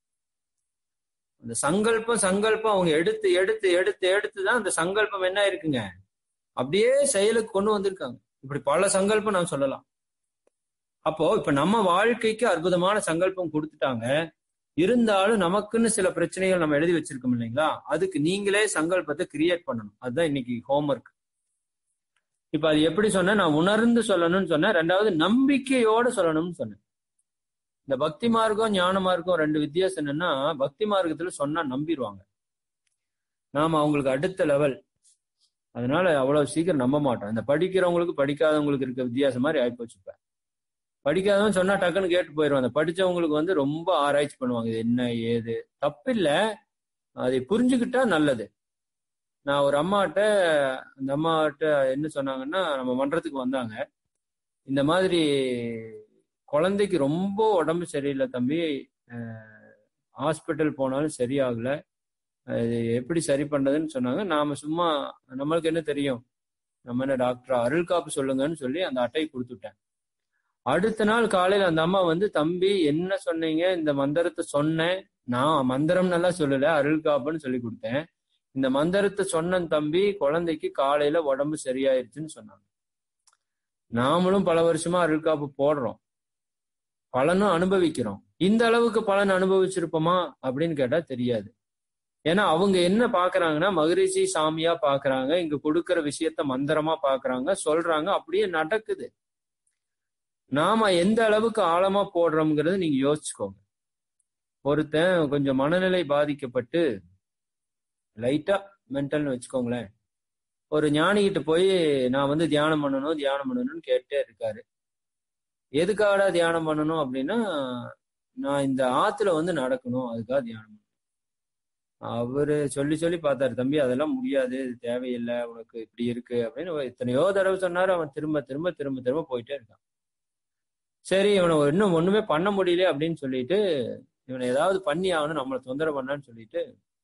அந்த சங்கல்பம் சங்கல்பம் அவங்க எடுத்து எடுத்து எடுத்து எடுத்து தான் அந்த சங்கல்பம் என்ன இருக்குங்க அப்படியே செயலுக்கு கொண்டு வந்திருக்காங்க இப்படி பல சங்கல்பம் நான் சொல்லலாம் அப்போ இப்ப நம்ம வாழ்க்கைக்கு அற்புதமான சங்கல்பம் கொடுத்துட்டாங்க இருந்தாலும் நமக்குன்னு சில பிரச்சனைகள் நம்ம எழுதி வச்சிருக்கோம் இல்லைங்களா அதுக்கு நீங்களே சங்கல்பத்தை கிரியேட் பண்ணணும் அதுதான் இன்னைக்கு ஹோம்ஒர்க் இப்ப அது எப்படி சொன்னேன் நான் உணர்ந்து சொல்லணும்னு சொன்னேன் ரெண்டாவது நம்பிக்கையோட சொல்லணும்னு சொன்னேன் இந்த பக்தி மார்க்கம் ஞான மார்க்கம் ரெண்டு வித்தியாசம் என்னன்னா பக்தி மார்க்கத்துல சொன்னா நம்பிடுவாங்க நாம அவங்களுக்கு அடுத்த லெவல் அதனால அவ்வளவு சீக்கிரம் நம்ப மாட்டோம் இந்த படிக்கிறவங்களுக்கு படிக்காதவங்களுக்கு இருக்க வித்தியாசம் மாதிரி ஆயிப்போச்சு இப்ப படிக்காதவன் சொன்னா டக்குன்னு கேட்டு போயிடுவாங்க படிச்சவங்களுக்கு வந்து ரொம்ப ஆராய்ச்சி பண்ணுவாங்க இது என்ன ஏது தப்பில்ல அதை புரிஞ்சுக்கிட்டா நல்லது நான் ஒரு அம்மாட்ட அந்த அம்மாட்ட என்ன சொன்னாங்கன்னா நம்ம மன்றத்துக்கு வந்தாங்க இந்த மாதிரி குழந்தைக்கு ரொம்ப உடம்பு சரியில்லை தம்பி ஹாஸ்பிட்டல் போனாலும் சரியாகல அது எப்படி சரி பண்றதுன்னு சொன்னாங்க நாம சும்மா நம்மளுக்கு என்ன தெரியும் நம்ம என்ன டாக்டர் அருள் காப்பு சொல்லுங்கன்னு சொல்லி அந்த அட்டையை கொடுத்துட்டேன் அடுத்த நாள் காலையில அந்த அம்மா வந்து தம்பி என்ன சொன்னீங்க இந்த மந்திரத்தை சொன்னேன் நான் மந்திரம் நல்லா சொல்லல அருள் காப்புன்னு சொல்லி கொடுத்தேன் இந்த மந்திரத்தை சொன்னேன் தம்பி குழந்தைக்கு காலையில உடம்பு சரியாயிருச்சுன்னு சொன்னாங்க நாமளும் பல வருஷமா அருள் காப்பு போடுறோம் பலனும் அனுபவிக்கிறோம் இந்த அளவுக்கு பலன் அனுபவிச்சிருப்போமா அப்படின்னு கேட்டா தெரியாது ஏன்னா அவங்க என்ன பாக்குறாங்கன்னா மகரிஷி சாமியா பாக்குறாங்க இங்க கொடுக்கிற விஷயத்த மந்திரமா பாக்குறாங்க சொல்றாங்க அப்படியே நடக்குது நாம எந்த அளவுக்கு ஆழமா போடுறோம்ங்கிறது நீங்க யோசிச்சுக்கோங்க ஒருத்தன் கொஞ்சம் மனநிலை பாதிக்கப்பட்டு லைட்டா மென்டல்னு வச்சுக்கோங்களேன் ஒரு ஞானிகிட்ட போய் நான் வந்து தியானம் பண்ணணும் தியானம் பண்ணணும்னு கேட்டே இருக்காரு எதுக்காக தியானம் பண்ணணும் அப்படின்னா நான் இந்த ஆத்துல வந்து நடக்கணும் அதுக்காக தியானம் பண்ணணும் அவரு சொல்லி சொல்லி பார்த்தாரு தம்பி அதெல்லாம் முடியாது இது தேவையில்லை உனக்கு இப்படி இருக்கு அப்படின்னு எத்தனையோ தடவை சொன்னாரு அவன் திரும்ப திரும்ப திரும்ப திரும்ப போயிட்டே இருக்கான் சரி இவனை இன்னும் ஒண்ணுமே பண்ண முடியல அப்படின்னு சொல்லிட்டு இவனை ஏதாவது பண்ணி ஆகணும் நம்மளை தொந்தரவு பண்ணான்னு சொல்லிட்டு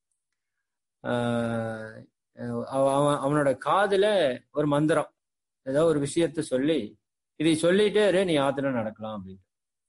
அவன் அவனோட காதுல ஒரு மந்திரம் ஏதோ ஒரு விஷயத்த சொல்லி இதை சொல்லிட்டே நீ ஆத்துல நடக்கலாம் அப்படின்ட்டு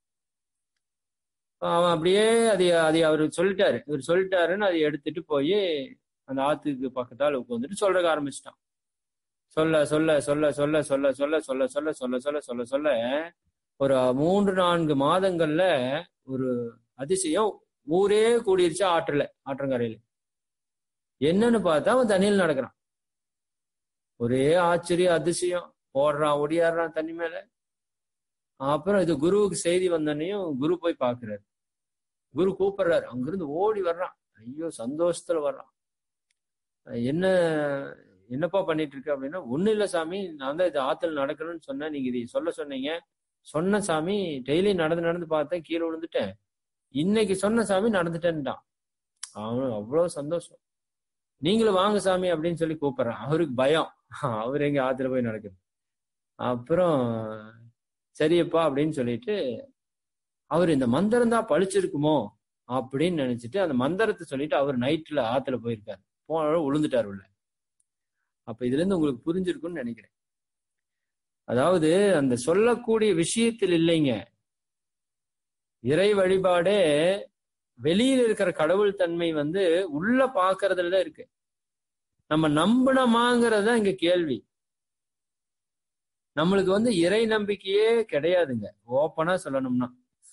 அவன் அப்படியே அதை அதை அவர் சொல்லிட்டாரு இவர் சொல்லிட்டாருன்னு அதை எடுத்துட்டு போய் அந்த ஆத்துக்கு பக்கத்தால் உட்காந்துட்டு சொல்றதுக்கு ஆரம்பிச்சிட்டான் சொல்ல சொல்ல சொல்ல சொல்ல சொல்ல சொல்ல சொல்ல சொல்ல சொல்ல சொல்ல சொல்ல சொல்ல ஒரு மூன்று நான்கு மாதங்கள்ல ஒரு அதிசயம் ஊரே கூடிருச்சு ஆற்றுல ஆற்றங்கரையில என்னன்னு பார்த்தா அவன் தண்ணியில் நடக்கிறான் ஒரே ஆச்சரியம் அதிசயம் ஓடுறான் ஒடியாடுறான் தண்ணி மேல அப்புறம் இது குருவுக்கு செய்தி வந்தனையும் குரு போய் பாக்குறாரு குரு கூப்பிடுறாரு அங்கிருந்து ஓடி வர்றான் ஐயோ சந்தோஷத்துல வர்றான் என்ன என்னப்பா பண்ணிட்டு இருக்க அப்படின்னா ஒண்ணு இல்ல சாமி நான் தான் இது ஆத்துல நடக்கணும்னு சொன்னேன் நீங்க இதை சொல்ல சொன்னீங்க சொன்ன சாமி டெய்லி நடந்து நடந்து பார்த்தேன் கீழே விழுந்துட்டேன் இன்னைக்கு சொன்ன சாமி நடந்துட்டேன்ட்டான் அவனுக்கு அவ்வளவு சந்தோஷம் நீங்களும் வாங்க சாமி அப்படின்னு சொல்லி கூப்பிடுறான் அவருக்கு பயம் அவர் எங்க ஆத்துல போய் நடக்குது அப்புறம் சரியப்பா அப்படின்னு சொல்லிட்டு அவர் இந்த மந்திரம் தான் பழிச்சிருக்குமோ அப்படின்னு நினைச்சிட்டு அந்த மந்திரத்தை சொல்லிட்டு அவர் நைட்ல ஆத்துல போயிருக்காரு போன விழுந்துட்டார் உள்ள அப்ப இதுல இருந்து உங்களுக்கு புரிஞ்சிருக்கும்னு நினைக்கிறேன் அதாவது அந்த சொல்லக்கூடிய விஷயத்தில் இல்லைங்க இறை வழிபாடே வெளியில இருக்கிற கடவுள் தன்மை வந்து உள்ள பாக்குறதுல தான் இருக்கு நம்ம நம்பினமாங்கிறது தான் இங்க கேள்வி நம்மளுக்கு வந்து இறை நம்பிக்கையே கிடையாதுங்க ஓப்பனா சொல்லணும்னா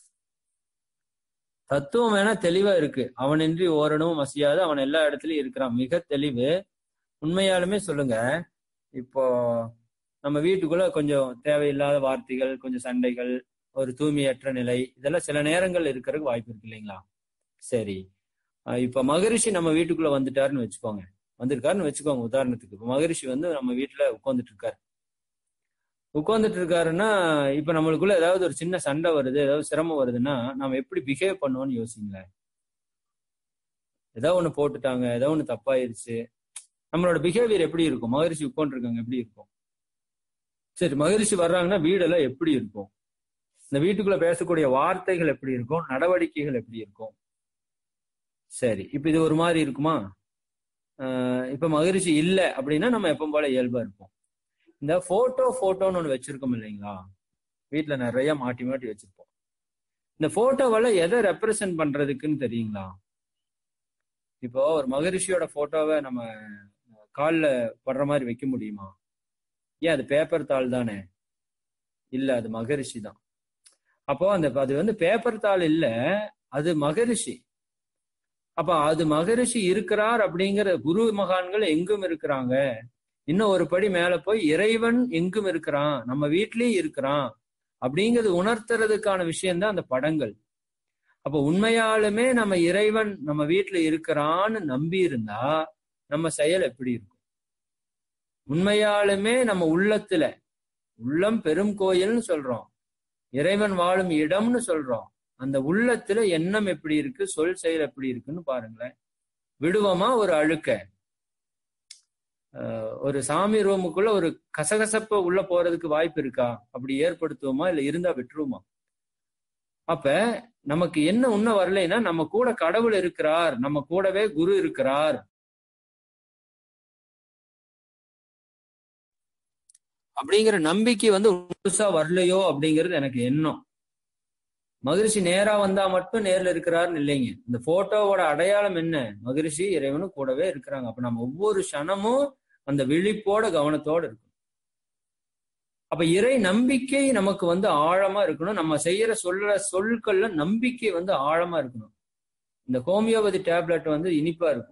தத்துவம் வேணா தெளிவா இருக்கு அவனின்றி ஓரணும் மசியாது அவன் எல்லா இடத்துலயும் இருக்கிறான் மிக தெளிவு உண்மையாலுமே சொல்லுங்க இப்போ நம்ம வீட்டுக்குள்ள கொஞ்சம் தேவையில்லாத வார்த்தைகள் கொஞ்சம் சண்டைகள் ஒரு தூய்மையற்ற நிலை இதெல்லாம் சில நேரங்கள் இருக்கிறதுக்கு வாய்ப்பு இருக்கு இல்லைங்களா சரி இப்ப மகரிஷி நம்ம வீட்டுக்குள்ள வந்துட்டாருன்னு வச்சுக்கோங்க வந்திருக்காருன்னு வச்சுக்கோங்க உதாரணத்துக்கு இப்ப மகரிஷி வந்து நம்ம வீட்டுல உட்காந்துட்டு இருக்காரு உட்காந்துட்டு இருக்காருன்னா இப்ப நம்மளுக்குள்ள ஏதாவது ஒரு சின்ன சண்டை வருது ஏதாவது சிரமம் வருதுன்னா நம்ம எப்படி பிஹேவ் பண்ணுவோம்னு யோசிங்களேன் ஏதோ ஒண்ணு போட்டுட்டாங்க ஏதோ ஒண்ணு தப்பாயிருச்சு நம்மளோட பிஹேவியர் எப்படி இருக்கும் மகரிஷி உட்காந்துருக்காங்க எப்படி இருக்கும் சரி மகரிஷி வர்றாங்கன்னா வீடெல்லாம் எப்படி இருக்கும் இந்த வீட்டுக்குள்ள பேசக்கூடிய வார்த்தைகள் எப்படி இருக்கும் நடவடிக்கைகள் எப்படி இருக்கும் சரி இப்ப இது ஒரு மாதிரி இருக்குமா ஆஹ் இப்ப மகிழ்ச்சி இல்லை அப்படின்னா நம்ம எப்பவும் போல இயல்பா இருப்போம் இந்த போட்டோ போட்டோன்னு ஒண்ணு வச்சிருக்கோம் இல்லைங்களா வீட்டுல நிறைய மாட்டி மாட்டி வச்சிருப்போம் இந்த போட்டோவால எதை ரெப்ரசன்ட் பண்றதுக்குன்னு தெரியுங்களா இப்போ ஒரு மகரிஷியோட போட்டோவை நம்ம கால்ல படுற மாதிரி வைக்க முடியுமா ஏன் அது பேப்பர் தாள் தானே இல்ல அது மகரிஷி தான் அப்போ அந்த அது வந்து பேப்பர் தாள் இல்ல அது மகரிஷி அப்ப அது மகரிஷி இருக்கிறார் அப்படிங்கிற குரு மகான்கள் எங்கும் இருக்கிறாங்க இன்னும் ஒரு படி மேல போய் இறைவன் எங்கும் இருக்கிறான் நம்ம வீட்லயும் இருக்கிறான் அப்படிங்கிறது உணர்த்துறதுக்கான விஷயம்தான் அந்த படங்கள் அப்ப உண்மையாலுமே நம்ம இறைவன் நம்ம வீட்டுல இருக்கிறான்னு நம்பி இருந்தா நம்ம செயல் எப்படி இருக்கும் உண்மையாலுமே நம்ம உள்ளத்துல உள்ளம் பெரும் கோயில்னு சொல்றோம் இறைவன் வாழும் இடம்னு சொல்றோம் அந்த உள்ளத்துல எண்ணம் எப்படி இருக்கு சொல் செயல் எப்படி இருக்குன்னு பாருங்களேன் விடுவோமா ஒரு அழுக்க ஒரு சாமி ரூமுக்குள்ள ஒரு கசகசப்ப உள்ள போறதுக்கு வாய்ப்பு இருக்கா அப்படி ஏற்படுத்துவோமா இல்ல இருந்தா விட்டுருவோமா அப்ப நமக்கு என்ன உண்ண வரலைன்னா நம்ம கூட கடவுள் இருக்கிறார் நம்ம கூடவே குரு இருக்கிறார் அப்படிங்கிற நம்பிக்கை வந்து முழுசா வரலையோ அப்படிங்கிறது எனக்கு எண்ணம் மகிழ்ச்சி நேரா வந்தா மட்டும் நேர்ல இருக்கிறாருன்னு இல்லைங்க இந்த போட்டோவோட அடையாளம் என்ன மகிழ்ச்சி இறைவனும் கூடவே இருக்கிறாங்க அப்ப நம்ம ஒவ்வொரு க்ஷணமும் அந்த விழிப்போட கவனத்தோட இருக்கணும் அப்ப இறை நம்பிக்கை நமக்கு வந்து ஆழமா இருக்கணும் நம்ம செய்யற சொல்ற சொற்கள்ல நம்பிக்கை வந்து ஆழமா இருக்கணும் இந்த ஹோமியோபதி டேப்லெட் வந்து இனிப்பா இருக்கும்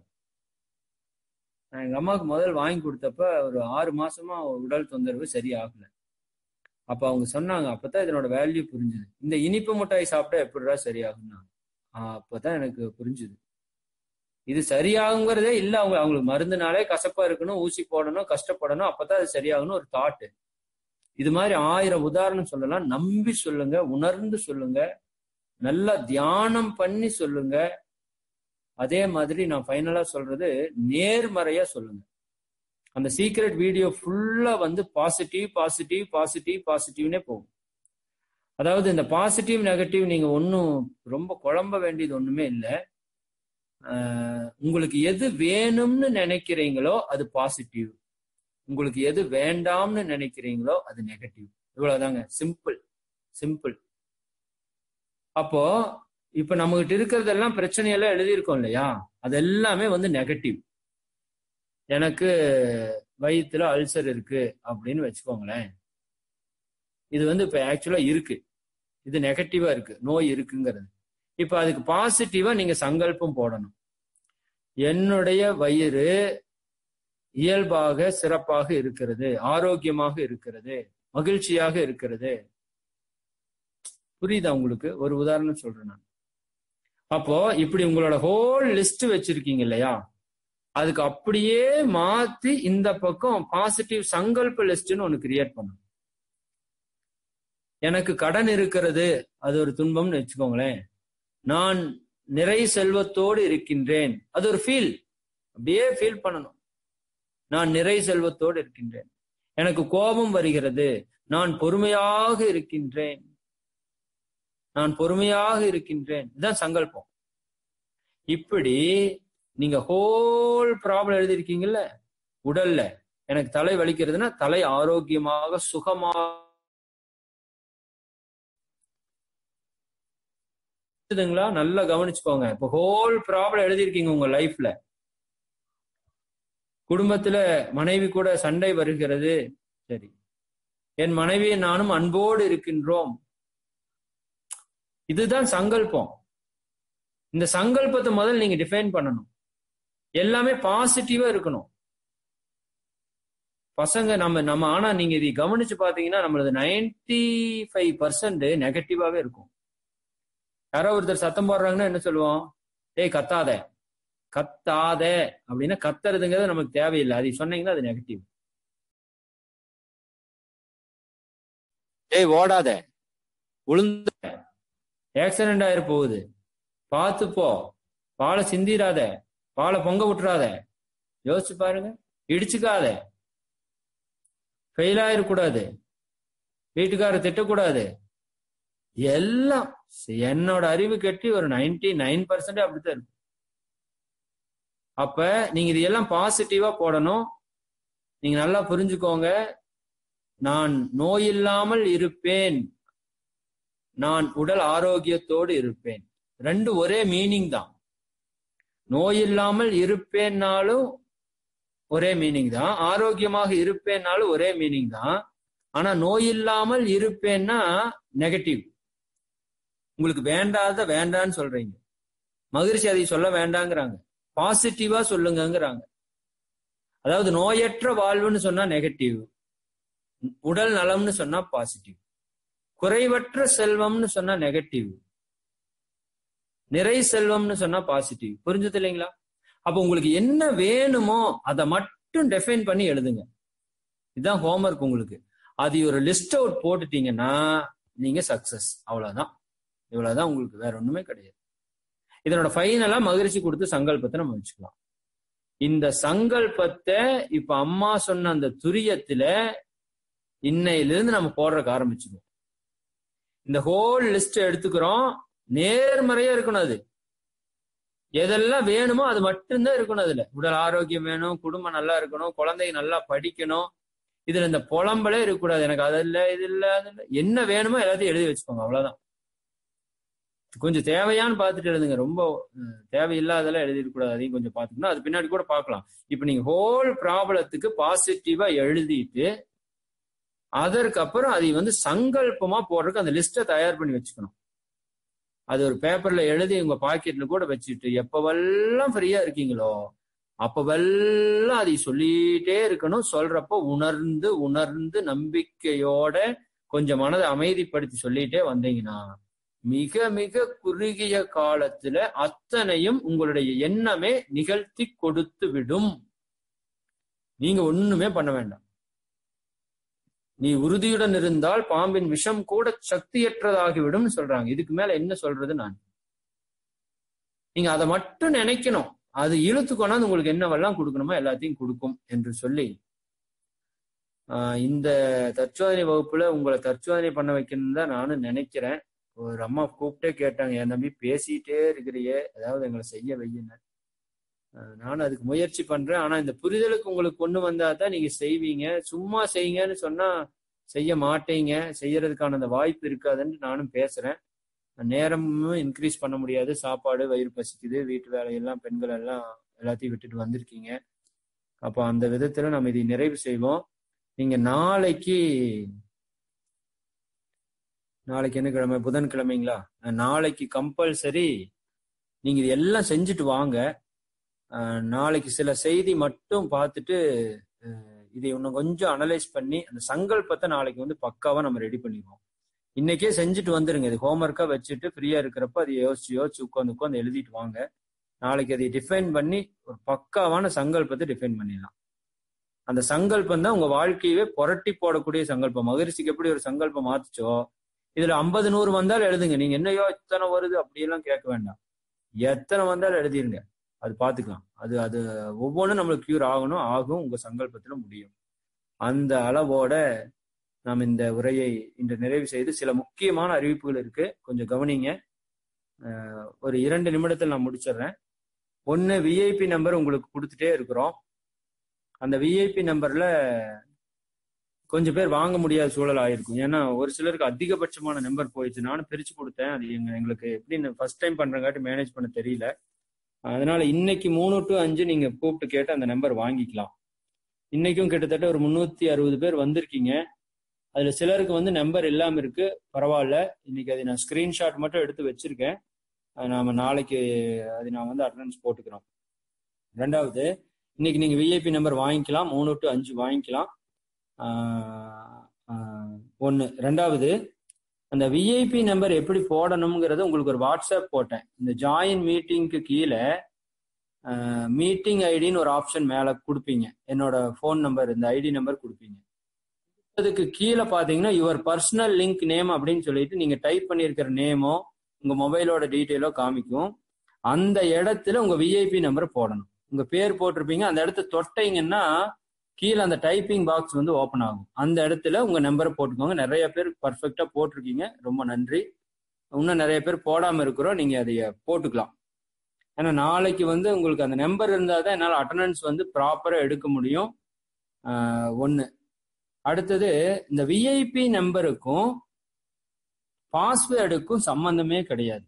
நான் எங்க அம்மாவுக்கு முதல் வாங்கி கொடுத்தப்ப ஒரு ஆறு மாசமா உடல் தொந்தரவு சரியாகல அப்ப அவங்க சொன்னாங்க அப்பதான் இதனோட வேல்யூ புரிஞ்சுது இந்த இனிப்பு மிட்டாய் சாப்பிட்டா எப்படிடா சரியாகும்னா அப்பதான் எனக்கு புரிஞ்சுது இது சரியாகுங்கிறதே இல்ல அவங்க அவங்களுக்கு மருந்துனாலே கசப்பா இருக்கணும் ஊசி போடணும் கஷ்டப்படணும் அப்பதான் அது சரியாகணும் ஒரு தாட்டு இது மாதிரி ஆயிரம் உதாரணம் சொல்லலாம் நம்பி சொல்லுங்க உணர்ந்து சொல்லுங்க நல்லா தியானம் பண்ணி சொல்லுங்க அதே மாதிரி நான் ஃபைனலா சொல்றது நேர்மறையா சொல்லுங்க அந்த சீக்ரெட் வீடியோ ஃபுல்லா வந்து பாசிட்டிவ் பாசிட்டிவ் பாசிட்டிவ் பாசிட்டிவ்னே போகும் அதாவது இந்த பாசிட்டிவ் நெகட்டிவ் நீங்க ஒன்றும் ரொம்ப குழம்ப வேண்டியது ஒண்ணுமே இல்லை உங்களுக்கு எது வேணும்னு நினைக்கிறீங்களோ அது பாசிட்டிவ் உங்களுக்கு எது வேண்டாம்னு நினைக்கிறீங்களோ அது நெகட்டிவ் இவ்வளவுதாங்க சிம்பிள் சிம்பிள் அப்போ இப்ப நம்மகிட்ட இருக்கிறதெல்லாம் பிரச்சனையெல்லாம் எழுதியிருக்கோம் இல்லையா அது எல்லாமே வந்து நெகட்டிவ் எனக்கு வயிற்றுல அல்சர் இருக்கு அப்படின்னு வச்சுக்கோங்களேன் இது வந்து இப்ப ஆக்சுவலா இருக்கு இது நெகட்டிவா இருக்கு நோய் இருக்குங்கிறது இப்ப அதுக்கு பாசிட்டிவா நீங்க சங்கல்பம் போடணும் என்னுடைய வயிறு இயல்பாக சிறப்பாக இருக்கிறது ஆரோக்கியமாக இருக்கிறது மகிழ்ச்சியாக இருக்கிறது புரியுதா உங்களுக்கு ஒரு உதாரணம் சொல்றேன் நான் அப்போ இப்படி உங்களோட ஹோல் லிஸ்ட் வச்சிருக்கீங்க இல்லையா அதுக்கு அப்படியே மாத்தி இந்த பக்கம் பாசிட்டிவ் சங்கல்ப லிஸ்ட்னு ஒண்ணு கிரியேட் பண்ணணும் எனக்கு கடன் இருக்கிறது அது ஒரு துன்பம்னு வச்சுக்கோங்களேன் நான் நிறை செல்வத்தோடு இருக்கின்றேன் அது ஒரு ஃபீல் அப்படியே ஃபீல் பண்ணணும் நான் நிறை செல்வத்தோடு இருக்கின்றேன் எனக்கு கோபம் வருகிறது நான் பொறுமையாக இருக்கின்றேன் நான் பொறுமையாக இருக்கின்றேன் இதுதான் சங்கல்பம் இப்படி நீங்க ஹோல் ப்ராப்ளம் எழுதியிருக்கீங்கல்ல உடல்ல எனக்கு தலை வலிக்கிறதுனா தலை ஆரோக்கியமாக சுகமாக புரியுதுங்களா நல்லா கவனிச்சுக்கோங்க இப்போ ஹோல் ப்ராப்ளம் எழுதியிருக்கீங்க உங்க லைஃப்ல குடும்பத்துல மனைவி கூட சண்டை வருகிறது சரி என் மனைவியை நானும் அன்போடு இருக்கின்றோம் இதுதான் சங்கல்பம் இந்த சங்கல்பத்தை முதல்ல நீங்க டிஃபைன் பண்ணணும் எல்லாமே பாசிட்டிவா இருக்கணும் பசங்க நம்ம நம்ம ஆனா நீங்க இதை கவனிச்சு பாத்தீங்கன்னா நம்மளது நைன்டி ஃபைவ் பர்சன்ட் நெகட்டிவாவே இருக்கும் யாரோ ஒருத்தர் சத்தம் போடுறாங்கன்னா என்ன சொல்லுவோம் ஏய் கத்தாத கத்தாத அப்படின்னா கத்துறதுங்கிறது நமக்கு தேவையில்லை அதை சொன்னீங்கன்னா அது நெகட்டிவ் ஏய் ஓடாத உளுந்த ஆக்சிடென்ட் ஆயிரு போகுது பார்த்து போ பாலை சிந்திராத பாலை பொங்க விட்டுறாத யோசிச்சு பாருங்க இடிச்சுக்காத ஃபெயில் ஆயிடக்கூடாது வீட்டுக்காரர் திட்டக்கூடாது எல்லாம் என்னோட அறிவு கட்டி ஒரு நைன்டி நைன் பர்சன்ட் அப்படித்தான் இருக்கு அப்ப நீங்க இது எல்லாம் பாசிட்டிவா போடணும் நீங்க நல்லா புரிஞ்சுக்கோங்க நான் நோய் இல்லாமல் இருப்பேன் நான் உடல் ஆரோக்கியத்தோடு இருப்பேன் ரெண்டு ஒரே மீனிங் தான் நோய் இல்லாமல் இருப்பேன்னாலும் ஒரே மீனிங் தான் ஆரோக்கியமாக இருப்பேன்னாலும் ஒரே மீனிங் தான் ஆனா நோய் இல்லாமல் இருப்பேன்னா நெகட்டிவ் உங்களுக்கு வேண்டாத வேண்டான்னு சொல்றீங்க மகிழ்ச்சி அதை சொல்ல வேண்டாங்கிறாங்க பாசிட்டிவா சொல்லுங்கங்கிறாங்க அதாவது நோயற்ற வாழ்வுன்னு சொன்னா நெகட்டிவ் உடல் நலம்னு சொன்னா பாசிட்டிவ் குறைவற்ற செல்வம்னு சொன்னா நெகட்டிவ் நிறை செல்வம்னு சொன்னா பாசிட்டிவ் புரிஞ்சது இல்லைங்களா அப்ப உங்களுக்கு என்ன வேணுமோ அதை மட்டும் டெஃபைன் பண்ணி எழுதுங்க இதுதான் ஹோம்ஒர்க் உங்களுக்கு அது ஒரு லிஸ்ட் அவுட் போட்டுட்டீங்கன்னா நீங்க சக்சஸ் அவ்வளவுதான் இவ்வளவுதான் உங்களுக்கு வேற ஒண்ணுமே கிடையாது இதனோட ஃபைனலா மகிழ்ச்சி கொடுத்து சங்கல்பத்தை நம்ம வச்சுக்கலாம் இந்த சங்கல்பத்தை இப்ப அம்மா சொன்ன அந்த துரியத்துல இன்னையிலிருந்து நம்ம போடுறதுக்கு ஆரம்பிச்சிடுவோம் இந்த ஹோல் லிஸ்ட் எடுத்துக்கிறோம் நேர்மறையா இருக்கணும் அது எதெல்லாம் வேணுமோ அது மட்டும்தான் இருக்கணும் அதுல உடல் ஆரோக்கியம் வேணும் குடும்பம் நல்லா இருக்கணும் குழந்தைங்க நல்லா படிக்கணும் இதுல இந்த புலம்பலே இருக்கக்கூடாது எனக்கு அது இல்ல இது இல்ல அது இல்ல என்ன வேணுமோ எல்லாத்தையும் எழுதி வச்சுக்கோங்க அவ்வளவுதான் கொஞ்சம் தேவையான்னு பார்த்துட்டு எழுதுங்க ரொம்ப தேவையில்லாதெல்லாம் எழுதிடக்கூடாது அதையும் கொஞ்சம் பார்த்துக்கணும் அது பின்னாடி கூட பார்க்கலாம் இப்ப நீங்க ஹோல் ப்ராப்ளத்துக்கு பாசிட்டிவா எழுதிட்டு அதற்கப்புறம் அதை வந்து சங்கல்பமா போடுறதுக்கு அந்த லிஸ்ட்டை தயார் பண்ணி வச்சுக்கணும் அது ஒரு பேப்பர்ல எழுதி உங்க பாக்கெட்ல கூட வச்சுட்டு எப்பவெல்லாம் ஃப்ரீயா இருக்கீங்களோ அப்பவெல்லாம் அதை சொல்லிட்டே இருக்கணும் சொல்றப்ப உணர்ந்து உணர்ந்து நம்பிக்கையோட கொஞ்சம் மனதை அமைதிப்படுத்தி சொல்லிட்டே வந்தீங்கன்னா மிக மிக குறுகிய காலத்துல அத்தனையும் உங்களுடைய எண்ணமே நிகழ்த்தி கொடுத்து விடும் நீங்க ஒண்ணுமே பண்ண வேண்டாம் நீ உறுதியுடன் இருந்தால் பாம்பின் விஷம் கூட சக்தியற்றதாகிவிடும் சொல்றாங்க இதுக்கு மேல என்ன சொல்றது நான் நீங்க அதை மட்டும் நினைக்கணும் அது இழுத்து கொண்டாந்து உங்களுக்கு என்னவெல்லாம் கொடுக்கணுமோ எல்லாத்தையும் கொடுக்கும் என்று சொல்லி ஆஹ் இந்த தற்சோதனை வகுப்புல உங்களை தற்சோதனை பண்ண வைக்கணும்னு தான் நானும் நினைக்கிறேன் ஒரு அம்மா கூப்பிட்டே கேட்டாங்க என் தம்பி பேசிட்டே இருக்கிறியே ஏதாவது எங்களை செய்ய வையுங்க நானும் அதுக்கு முயற்சி பண்றேன் ஆனா இந்த புரிதலுக்கு உங்களுக்கு கொண்டு வந்தா தான் நீங்க செய்வீங்க சும்மா செய்யுங்கன்னு சொன்னா செய்ய மாட்டீங்க செய்யறதுக்கான அந்த வாய்ப்பு இருக்காதுன்னு நானும் பேசுறேன் நேரமும் இன்க்ரீஸ் பண்ண முடியாது சாப்பாடு வயிறு பசிக்குது வீட்டு வேலையெல்லாம் பெண்கள் எல்லாம் எல்லாத்தையும் விட்டுட்டு வந்திருக்கீங்க அப்போ அந்த விதத்துல நம்ம இதை நிறைவு செய்வோம் நீங்க நாளைக்கு நாளைக்கு என்ன கிழமை புதன்கிழமைங்களா நாளைக்கு கம்பல்சரி நீங்க இது எல்லாம் செஞ்சுட்டு வாங்க நாளைக்கு சில செய்தி மட்டும் பார்த்துட்டு இதை இன்னும் கொஞ்சம் அனலைஸ் பண்ணி அந்த சங்கல்பத்தை நாளைக்கு வந்து பக்காவா நம்ம ரெடி பண்ணிடுவோம் இன்னைக்கே செஞ்சுட்டு வந்துருங்க இது ஹோம்ஒர்க்கா வச்சுட்டு ஃப்ரீயா இருக்கிறப்ப அதை யோசிச்சு யோசிச்சு உட்காந்து உட்காந்து எழுதிட்டு வாங்க நாளைக்கு அதை டிஃபைன் பண்ணி ஒரு பக்காவான சங்கல்பத்தை டிஃபைன் பண்ணிடலாம் அந்த சங்கல்பம் தான் உங்க வாழ்க்கையவே புரட்டி போடக்கூடிய சங்கல்பம் மகிழ்ச்சிக்கு எப்படி ஒரு சங்கல்பம் மாத்துச்சோ இதுல ஐம்பது நூறு வந்தாலும் எழுதுங்க நீங்க என்னையோ இத்தனை வருது அப்படியெல்லாம் கேட்க வேண்டாம் எத்தனை வந்தாலும் எழுதிருங்க அது பார்த்துக்கலாம் அது அது ஒவ்வொன்றும் நம்மளுக்கு கியூர் ஆகணும் ஆகும் உங்க சங்கல்பத்துல முடியும் அந்த அளவோட நாம் இந்த உரையை இன்று நிறைவு செய்து சில முக்கியமான அறிவிப்புகள் இருக்கு கொஞ்சம் கவனிங்க ஒரு இரண்டு நிமிடத்தில் நான் முடிச்சிடுறேன் ஒன்னு விஐபி நம்பர் உங்களுக்கு கொடுத்துட்டே இருக்கிறோம் அந்த விஐபி நம்பர்ல கொஞ்சம் பேர் வாங்க முடியாத சூழல் ஆயிருக்கும் ஏன்னா ஒரு சிலருக்கு அதிகபட்சமான நம்பர் போயிடுச்சு நானும் பிரிச்சு கொடுத்தேன் அது எங்க எங்களுக்கு எப்படி ஃபர்ஸ்ட் டைம் பண்றங்காட்டி மேனேஜ் பண்ண தெரியல அதனால இன்னைக்கு மூணு டு அஞ்சு நீங்க கூப்பிட்டு கேட்டு அந்த நம்பர் வாங்கிக்கலாம் இன்னைக்கும் கிட்டத்தட்ட ஒரு முன்னூத்தி அறுபது பேர் வந்திருக்கீங்க அதுல சிலருக்கு வந்து நம்பர் இல்லாம இருக்கு பரவாயில்ல இன்னைக்கு அதை நான் ஸ்கிரீன்ஷாட் மட்டும் எடுத்து வச்சிருக்கேன் நாம நாளைக்கு அது நான் வந்து அட்டண்டன்ஸ் போட்டுக்கிறோம் ரெண்டாவது இன்னைக்கு நீங்க விஐபி நம்பர் வாங்கிக்கலாம் மூணு டு அஞ்சு வாங்கிக்கலாம் ஒன்று ரெண்டாவது அந்த விஐபி நம்பர் எப்படி போடணுங்கிறத உங்களுக்கு ஒரு வாட்ஸ்அப் போட்டேன் இந்த ஜாயின் மீட்டிங்க்கு கீழே மீட்டிங் ஐடின்னு ஒரு ஆப்ஷன் மேலே கொடுப்பீங்க என்னோட ஃபோன் நம்பர் இந்த ஐடி நம்பர் கொடுப்பீங்க அதுக்கு கீழே பார்த்தீங்கன்னா யுவர் பர்சனல் லிங்க் நேம் அப்படின்னு சொல்லிட்டு நீங்கள் டைப் பண்ணியிருக்கிற நேமோ உங்கள் மொபைலோட டீட்டெயிலோ காமிக்கும் அந்த இடத்துல உங்கள் விஐபி நம்பரை போடணும் உங்கள் பேர் போட்டிருப்பீங்க அந்த இடத்த தொட்டீங்கன்னா கீழே அந்த டைப்பிங் பாக்ஸ் வந்து ஓப்பன் ஆகும் அந்த இடத்துல உங்க நம்பரை போட்டுக்கோங்க நிறைய பேர் பர்ஃபெக்டா போட்டிருக்கீங்க ரொம்ப நன்றி இன்னும் நிறைய பேர் போடாம இருக்கிறோம் நீங்க அதைய போட்டுக்கலாம் ஏன்னா நாளைக்கு வந்து உங்களுக்கு அந்த நம்பர் இருந்தால் தான் என்னால் அட்டண்டன்ஸ் வந்து ப்ராப்பராக எடுக்க முடியும் ஒன்று அடுத்தது இந்த விஐபி நம்பருக்கும் பாஸ்வேர்டுக்கும் சம்பந்தமே கிடையாது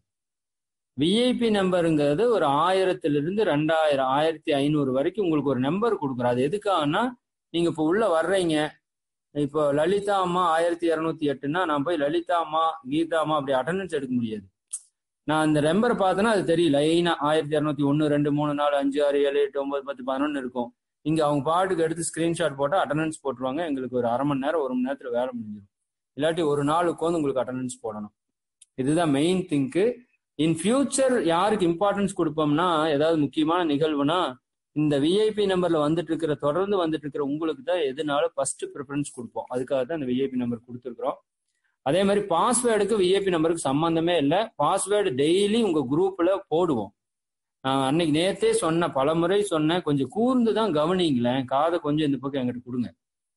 விஐபி நம்பருங்கிறது ஒரு ஆயிரத்திலிருந்து ரெண்டாயிரம் ஆயிரத்தி ஐநூறு வரைக்கும் உங்களுக்கு ஒரு நம்பர் கொடுக்குறோம் அது எதுக்காகனா நீங்க இப்போ உள்ள வர்றீங்க இப்போ லலிதா அம்மா ஆயிரத்தி இரநூத்தி எட்டுனா நான் போய் லலிதா அம்மா கீதா அம்மா அப்படி அட்டண்டன்ஸ் எடுக்க முடியாது நான் அந்த நம்பரை பார்த்தேன்னா அது தெரியல லைனா ஆயிரத்தி இரநூத்தி ஒன்று ரெண்டு மூணு நாலு அஞ்சு ஆறு ஏழு எட்டு ஒன்பது பத்து பதினொன்று இருக்கும் இங்க அவங்க பாட்டுக்கு எடுத்து ஸ்கிரீன்ஷாட் போட்டால் அட்டண்டன்ஸ் போட்டுருவாங்க எங்களுக்கு ஒரு அரை மணி நேரம் ஒரு மணி நேரத்தில் வேலை முடிஞ்சிடும் இல்லாட்டி ஒரு நாள் உட்காந்து உங்களுக்கு அட்டண்டன்ஸ் போடணும் இதுதான் மெயின் திங்க்கு இன் ஃபியூச்சர் யாருக்கு இம்பார்ட்டன்ஸ் கொடுப்போம்னா ஏதாவது முக்கியமான நிகழ்வுனா இந்த விஐபி நம்பர்ல வந்துட்டு இருக்கிற தொடர்ந்து வந்துட்டு இருக்கிற உங்களுக்கு தான் எதுனாலும் ஃபர்ஸ்ட் ப்ரிஃபரன்ஸ் கொடுப்போம் அதுக்காக தான் இந்த விஐபி நம்பர் கொடுத்துருக்குறோம் அதே மாதிரி பாஸ்வேர்டுக்கு விஐபி நம்பருக்கு சம்பந்தமே இல்லை பாஸ்வேர்டு டெய்லி உங்க குரூப்ல போடுவோம் நான் அன்னைக்கு நேத்தே சொன்னேன் பல முறை சொன்னேன் கொஞ்சம் கூர்ந்து தான் கவனிங்களேன் காதை கொஞ்சம் இந்த பக்கம் எங்கிட்ட கொடுங்க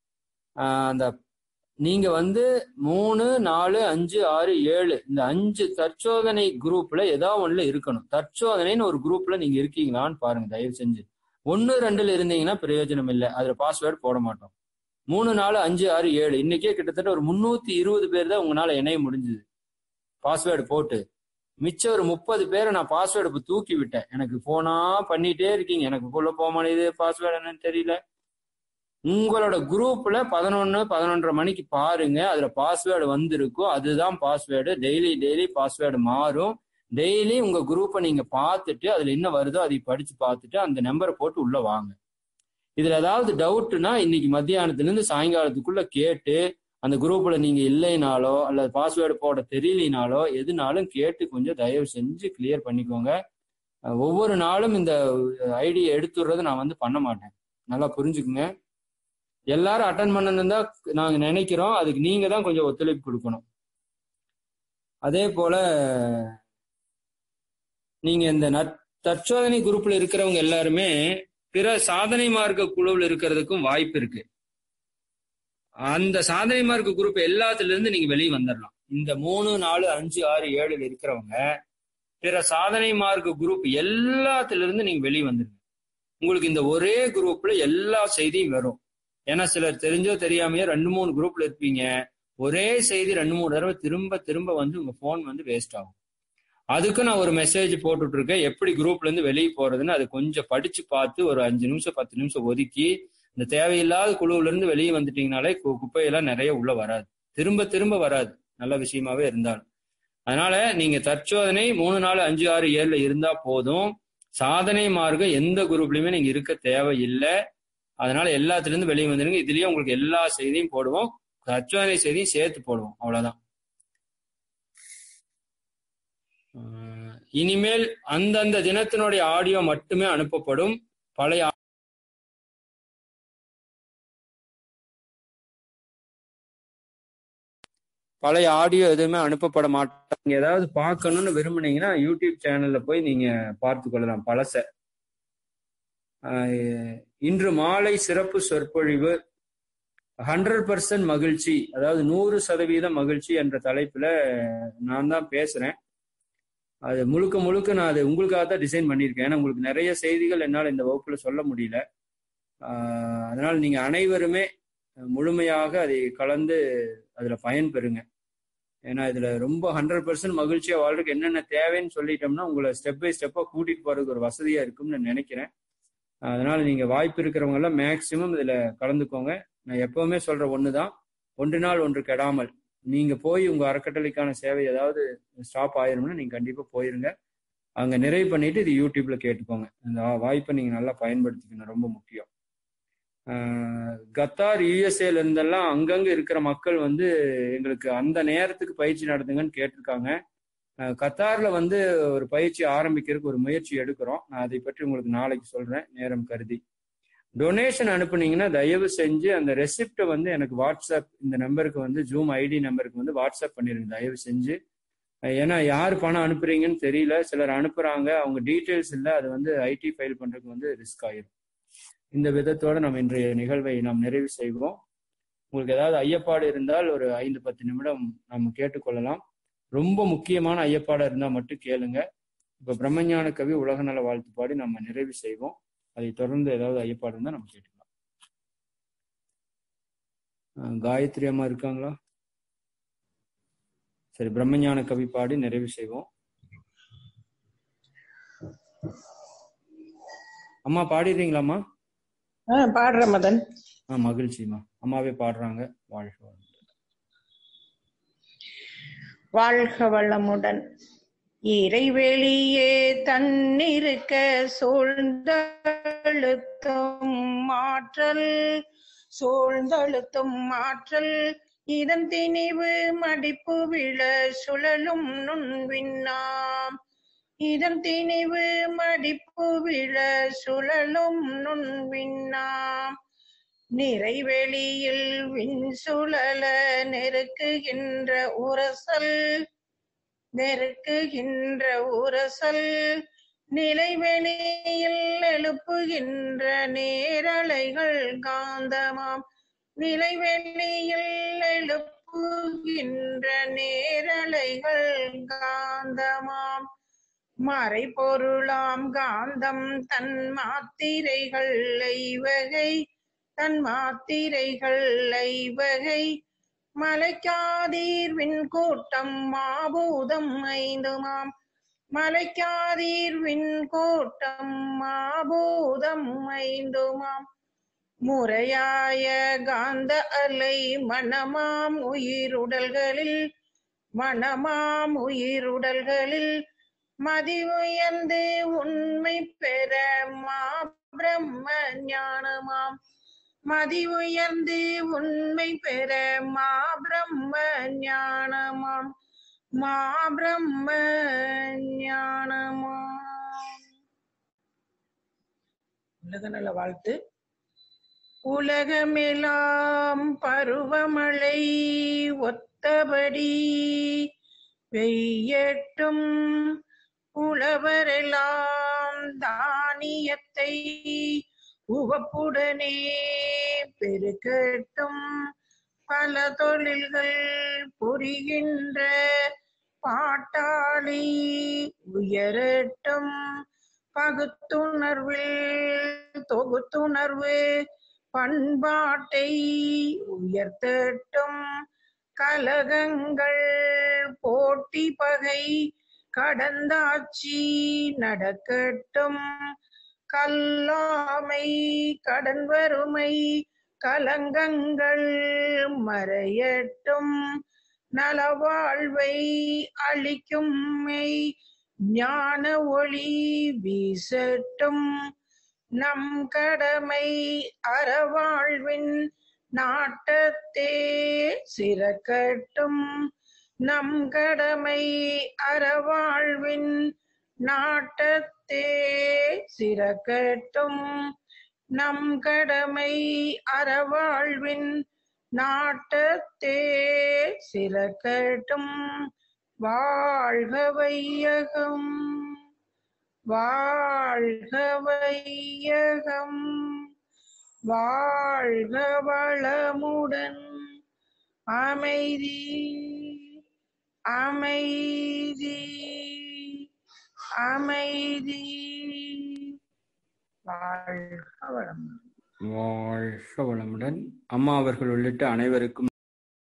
அந்த நீங்க வந்து மூணு நாலு அஞ்சு ஆறு ஏழு இந்த அஞ்சு தற்சோதனை குரூப்ல ஏதாவது ஒண்ணுல இருக்கணும் தற்சோதனைன்னு ஒரு குரூப்ல நீங்க இருக்கீங்களான்னு பாருங்க தயவு செஞ்சு ஒன்னு ரெண்டுல இருந்தீங்கன்னா பிரயோஜனம் இல்லை அதுல பாஸ்வேர்டு போட மாட்டோம் மூணு நாலு அஞ்சு ஆறு ஏழு இன்னைக்கே கிட்டத்தட்ட ஒரு முன்னூத்தி இருபது பேர் தான் உங்களால இணைய முடிஞ்சுது பாஸ்வேர்டு போட்டு மிச்சம் ஒரு முப்பது பேரை நான் பாஸ்வேர்டு இப்போ தூக்கி விட்டேன் எனக்கு போனா பண்ணிட்டே இருக்கீங்க எனக்கு உள்ள போக மாட்டேது பாஸ்வேர்டு என்னன்னு தெரியல உங்களோட குரூப்ல பதினொன்னு பதினொன்றரை மணிக்கு பாருங்க அதுல பாஸ்வேர்டு வந்திருக்கும் அதுதான் பாஸ்வேர்டு டெய்லி டெய்லி பாஸ்வேர்டு மாறும் டெய்லி உங்க குரூப்பை நீங்க பார்த்துட்டு அதுல என்ன வருதோ அதை படிச்சு பார்த்துட்டு அந்த நம்பரை போட்டு உள்ள வாங்க இதுல ஏதாவது டவுட்னா இன்னைக்கு மத்தியானத்துல இருந்து சாயங்காலத்துக்குள்ள கேட்டு அந்த குரூப்ல நீங்க இல்லைனாலோ அல்லது பாஸ்வேர்டு போட தெரியலினாலோ எதுனாலும் கேட்டு கொஞ்சம் தயவு செஞ்சு கிளியர் பண்ணிக்கோங்க ஒவ்வொரு நாளும் இந்த ஐடியை எடுத்துடுறது நான் வந்து பண்ண மாட்டேன் நல்லா புரிஞ்சுக்குங்க எல்லாரும் அட்டன் பண்ணணும் தான் நாங்க நினைக்கிறோம் அதுக்கு நீங்க தான் கொஞ்சம் ஒத்துழைப்பு கொடுக்கணும் அதே போல நீங்க இந்த தற்சோதனை குரூப்ல இருக்கிறவங்க எல்லாருமே பிற சாதனை மார்க்க குழுவில் இருக்கிறதுக்கும் வாய்ப்பு இருக்கு அந்த சாதனை மார்க்க குரூப் எல்லாத்துல இருந்து நீங்க வெளியே வந்துடலாம் இந்த மூணு நாலு அஞ்சு ஆறு ஏழுல இருக்கிறவங்க பிற சாதனை மார்க்க குரூப் எல்லாத்துல இருந்து நீங்க வெளியே வந்துருங்க உங்களுக்கு இந்த ஒரே குரூப்ல எல்லா செய்தியும் வரும் ஏன்னா சிலர் தெரிஞ்சோ தெரியாமையோ ரெண்டு மூணு குரூப்ல இருப்பீங்க ஒரே செய்தி ரெண்டு மூணு தடவை திரும்ப திரும்ப வந்து உங்க போன் வந்து வேஸ்ட் ஆகும் அதுக்கு நான் ஒரு மெசேஜ் போட்டுட்டு இருக்கேன் எப்படி குரூப்ல இருந்து வெளியே போறதுன்னு அது கொஞ்சம் படிச்சு பார்த்து ஒரு அஞ்சு நிமிஷம் பத்து நிமிஷம் ஒதுக்கி இந்த தேவையில்லாத குழுவுல இருந்து வெளியே வந்துட்டீங்கனாலே குப்பையெல்லாம் நிறைய உள்ள வராது திரும்ப திரும்ப வராது நல்ல விஷயமாவே இருந்தாலும் அதனால நீங்க தற்சோதனை மூணு நாலு அஞ்சு ஆறு ஏழுல இருந்தா போதும் சாதனை மார்க்கம் எந்த குரூப்லயுமே நீங்க இருக்க தேவையில்லை அதனால எல்லாத்துல இருந்து வெளியே வந்துருங்க இதுலயே உங்களுக்கு எல்லா செய்தியும் போடுவோம் தற்சோதனை செய்தியும் சேர்த்து போடுவோம் அவ்வளவுதான் இனிமேல் அந்தந்த தினத்தினுடைய ஆடியோ மட்டுமே அனுப்பப்படும் பழைய பழைய ஆடியோ எதுவுமே அனுப்பப்பட மாட்டாங்க ஏதாவது பார்க்கணும்னு விரும்புனீங்கன்னா யூடியூப் சேனல்ல போய் நீங்க பார்த்து கொள்ளலாம் பழச இன்று மாலை சிறப்பு சொற்பொழிவு ஹண்ட்ரட் பர்சன்ட் மகிழ்ச்சி அதாவது நூறு சதவீத மகிழ்ச்சி என்ற தலைப்புல நான் தான் பேசுறேன் அது முழுக்க முழுக்க நான் அது உங்களுக்காக தான் டிசைன் பண்ணியிருக்கேன் ஏன்னா உங்களுக்கு நிறைய செய்திகள் என்னால் இந்த வகுப்புல சொல்ல முடியல அதனால் நீங்க அனைவருமே முழுமையாக அதை கலந்து அதுல பயன்பெறுங்க ஏன்னா இதுல ரொம்ப ஹண்ட்ரட் பர்சன்ட் மகிழ்ச்சியா வாழ்றதுக்கு என்னென்ன தேவைன்னு சொல்லிட்டோம்னா உங்களை ஸ்டெப் பை ஸ்டெப்பா கூட்டிட்டு போறதுக்கு ஒரு வசதியா இருக்கும்னு நினைக்கிறேன் அதனால நீங்க வாய்ப்பு இருக்கிறவங்க எல்லாம் மேக்சிமம் இதுல கலந்துக்கோங்க நான் எப்பவுமே சொல்ற ஒண்ணுதான் ஒன்று நாள் ஒன்று கெடாமல் நீங்க போய் உங்க அறக்கட்டளைக்கான சேவை ஏதாவது ஸ்டாப் ஆயிரும்னா நீங்க கண்டிப்பா போயிருங்க அங்க நிறைவு பண்ணிட்டு இது யூடியூப்ல கேட்டுக்கோங்க இந்த வாய்ப்பை நீங்க நல்லா பயன்படுத்திக்கணும் ரொம்ப முக்கியம் கத்தார் யூஎஸ்ஏல இருந்தெல்லாம் அங்கங்க இருக்கிற மக்கள் வந்து எங்களுக்கு அந்த நேரத்துக்கு பயிற்சி நடத்துங்கன்னு கேட்டிருக்காங்க கத்தார்ல வந்து ஒரு பயிற்சி ஆரம்பிக்கிறதுக்கு ஒரு முயற்சி எடுக்கிறோம் நான் அதை பற்றி உங்களுக்கு நாளைக்கு சொல்றேன் நேரம் கருதி டொனேஷன் அனுப்புனீங்கன்னா தயவு செஞ்சு அந்த ரெசிப்டை வந்து எனக்கு வாட்ஸ்அப் இந்த நம்பருக்கு வந்து ஜூம் ஐடி நம்பருக்கு வந்து வாட்ஸ்அப் பண்ணிருங்க தயவு செஞ்சு ஏன்னா யார் பணம் அனுப்புறீங்கன்னு தெரியல சிலர் அனுப்புறாங்க அவங்க டீட்டெயில்ஸ் இல்லை அது வந்து ஐடி ஃபைல் பண்றதுக்கு வந்து ரிஸ்க் ஆயிரும் இந்த விதத்தோட நம்ம இன்றைய நிகழ்வை நாம் நிறைவு செய்வோம் உங்களுக்கு ஏதாவது ஐயப்பாடு இருந்தால் ஒரு ஐந்து பத்து நிமிடம் நம்ம கேட்டுக்கொள்ளலாம் ரொம்ப முக்கியமான ஐயப்பாடா இருந்தா மட்டும் கேளுங்க இப்ப பிரம்மஞான கவி உலக நல வாழ்த்து பாடி நம்ம நிறைவு செய்வோம் அதை தொடர்ந்து ஏதாவது ஐயப்பாடு இருந்தா நம்ம கேட்டுக்கலாம் அஹ் காயத்ரி அம்மா இருக்காங்களா சரி பிரம்மஞான கவி பாடி நிறைவு செய்வோம் அம்மா பாடிடுறீங்களாம்மா ஆ பாடுறேன் மதன் ஆ மகிழ்ச்சிம்மா அம்மாவே பாடுறாங்க வாழ்க வளமுடன். வாழ்க வளமுடன் இறைவெளியே தன்னிருக்க சூழ்ந்தழுத்தும் மாற்றல் சூழ்ந்தழுத்தும் மாற்றல் இதன் திணிவு மடிப்பு விழ சுழலும் நுண்விண்ணாம் இதன் திணிவு மடிப்பு விழ சுழலும் நுண்விண்ணாம் நிறைவெளியில் விண் சுழல நெருக்குகின்ற உரசல் நெருக்குகின்ற உரசல் நிலைவெளியில் எழுப்புகின்ற நேரலைகள் காந்தமாம் நிலைவெளியில் எழுப்புகின்ற நேரலைகள் காந்தமாம் மறைபொருளாம் காந்தம் தன் மாத்திரைகள் ஐவகை தன் மாத்திரைகள் ஐவகை மலைக்காதீர்வின் கூட்டம் மாபூதம் ஐந்துமாம் மலைக்காதீர்வின் கூட்டம் மாபூதம் ஐந்துமாம் முறையாய காந்த அலை மனமாம் உயிருடல்களில் மனமாம் உயிருடல்களில் மதி உயர்ந்து உண்மை பெற மா பிரம்ம ஞானமாம் மதி உயர்ந்து உண்மை பெற மா பிரம்ம ஞானமாம் மா பிரம்ம ஞானமாம் உலக நல வாழ்த்து உலகமெல்லாம் பருவமழை ஒத்தபடி பெய்யட்டும் உழவரெல்லாம் தானியத்தை உவப்புடனே பெருக்கட்டும் பல தொழில்கள் புரிகின்ற பாட்டாளி உயரட்டும் பகுத்துணர்வில் தொகுத்துணர்வு பண்பாட்டை உயர்த்தட்டும் கலகங்கள் போட்டி பகை கடந்தாட்சி நடக்கட்டும் கல்லாமை கடன் வறுமை கலங்கங்கள் மறையட்டும் நலவாழ்வை அளிக்கும் மெய் ஞான ஒளி வீசட்டும் நம் கடமை அறவாழ்வின் நாட்டத்தே சிறக்கட்டும் நம் கடமை அறவாழ்வின் நாட்டத்தே சிறக்கட்டும் நம் கடமை அறவாழ்வின் நாட்டத்தே சிறக்கட்டும் வாழ்க வையகம் வாழ்க வையகம் வாழ்க வளமுடன் அமைதி அமைதி அமைதி வாழ்க வளமுடன் வாழ்க வளமுடன் அம்மா அவர்கள் உள்ளிட்ட அனைவருக்கும்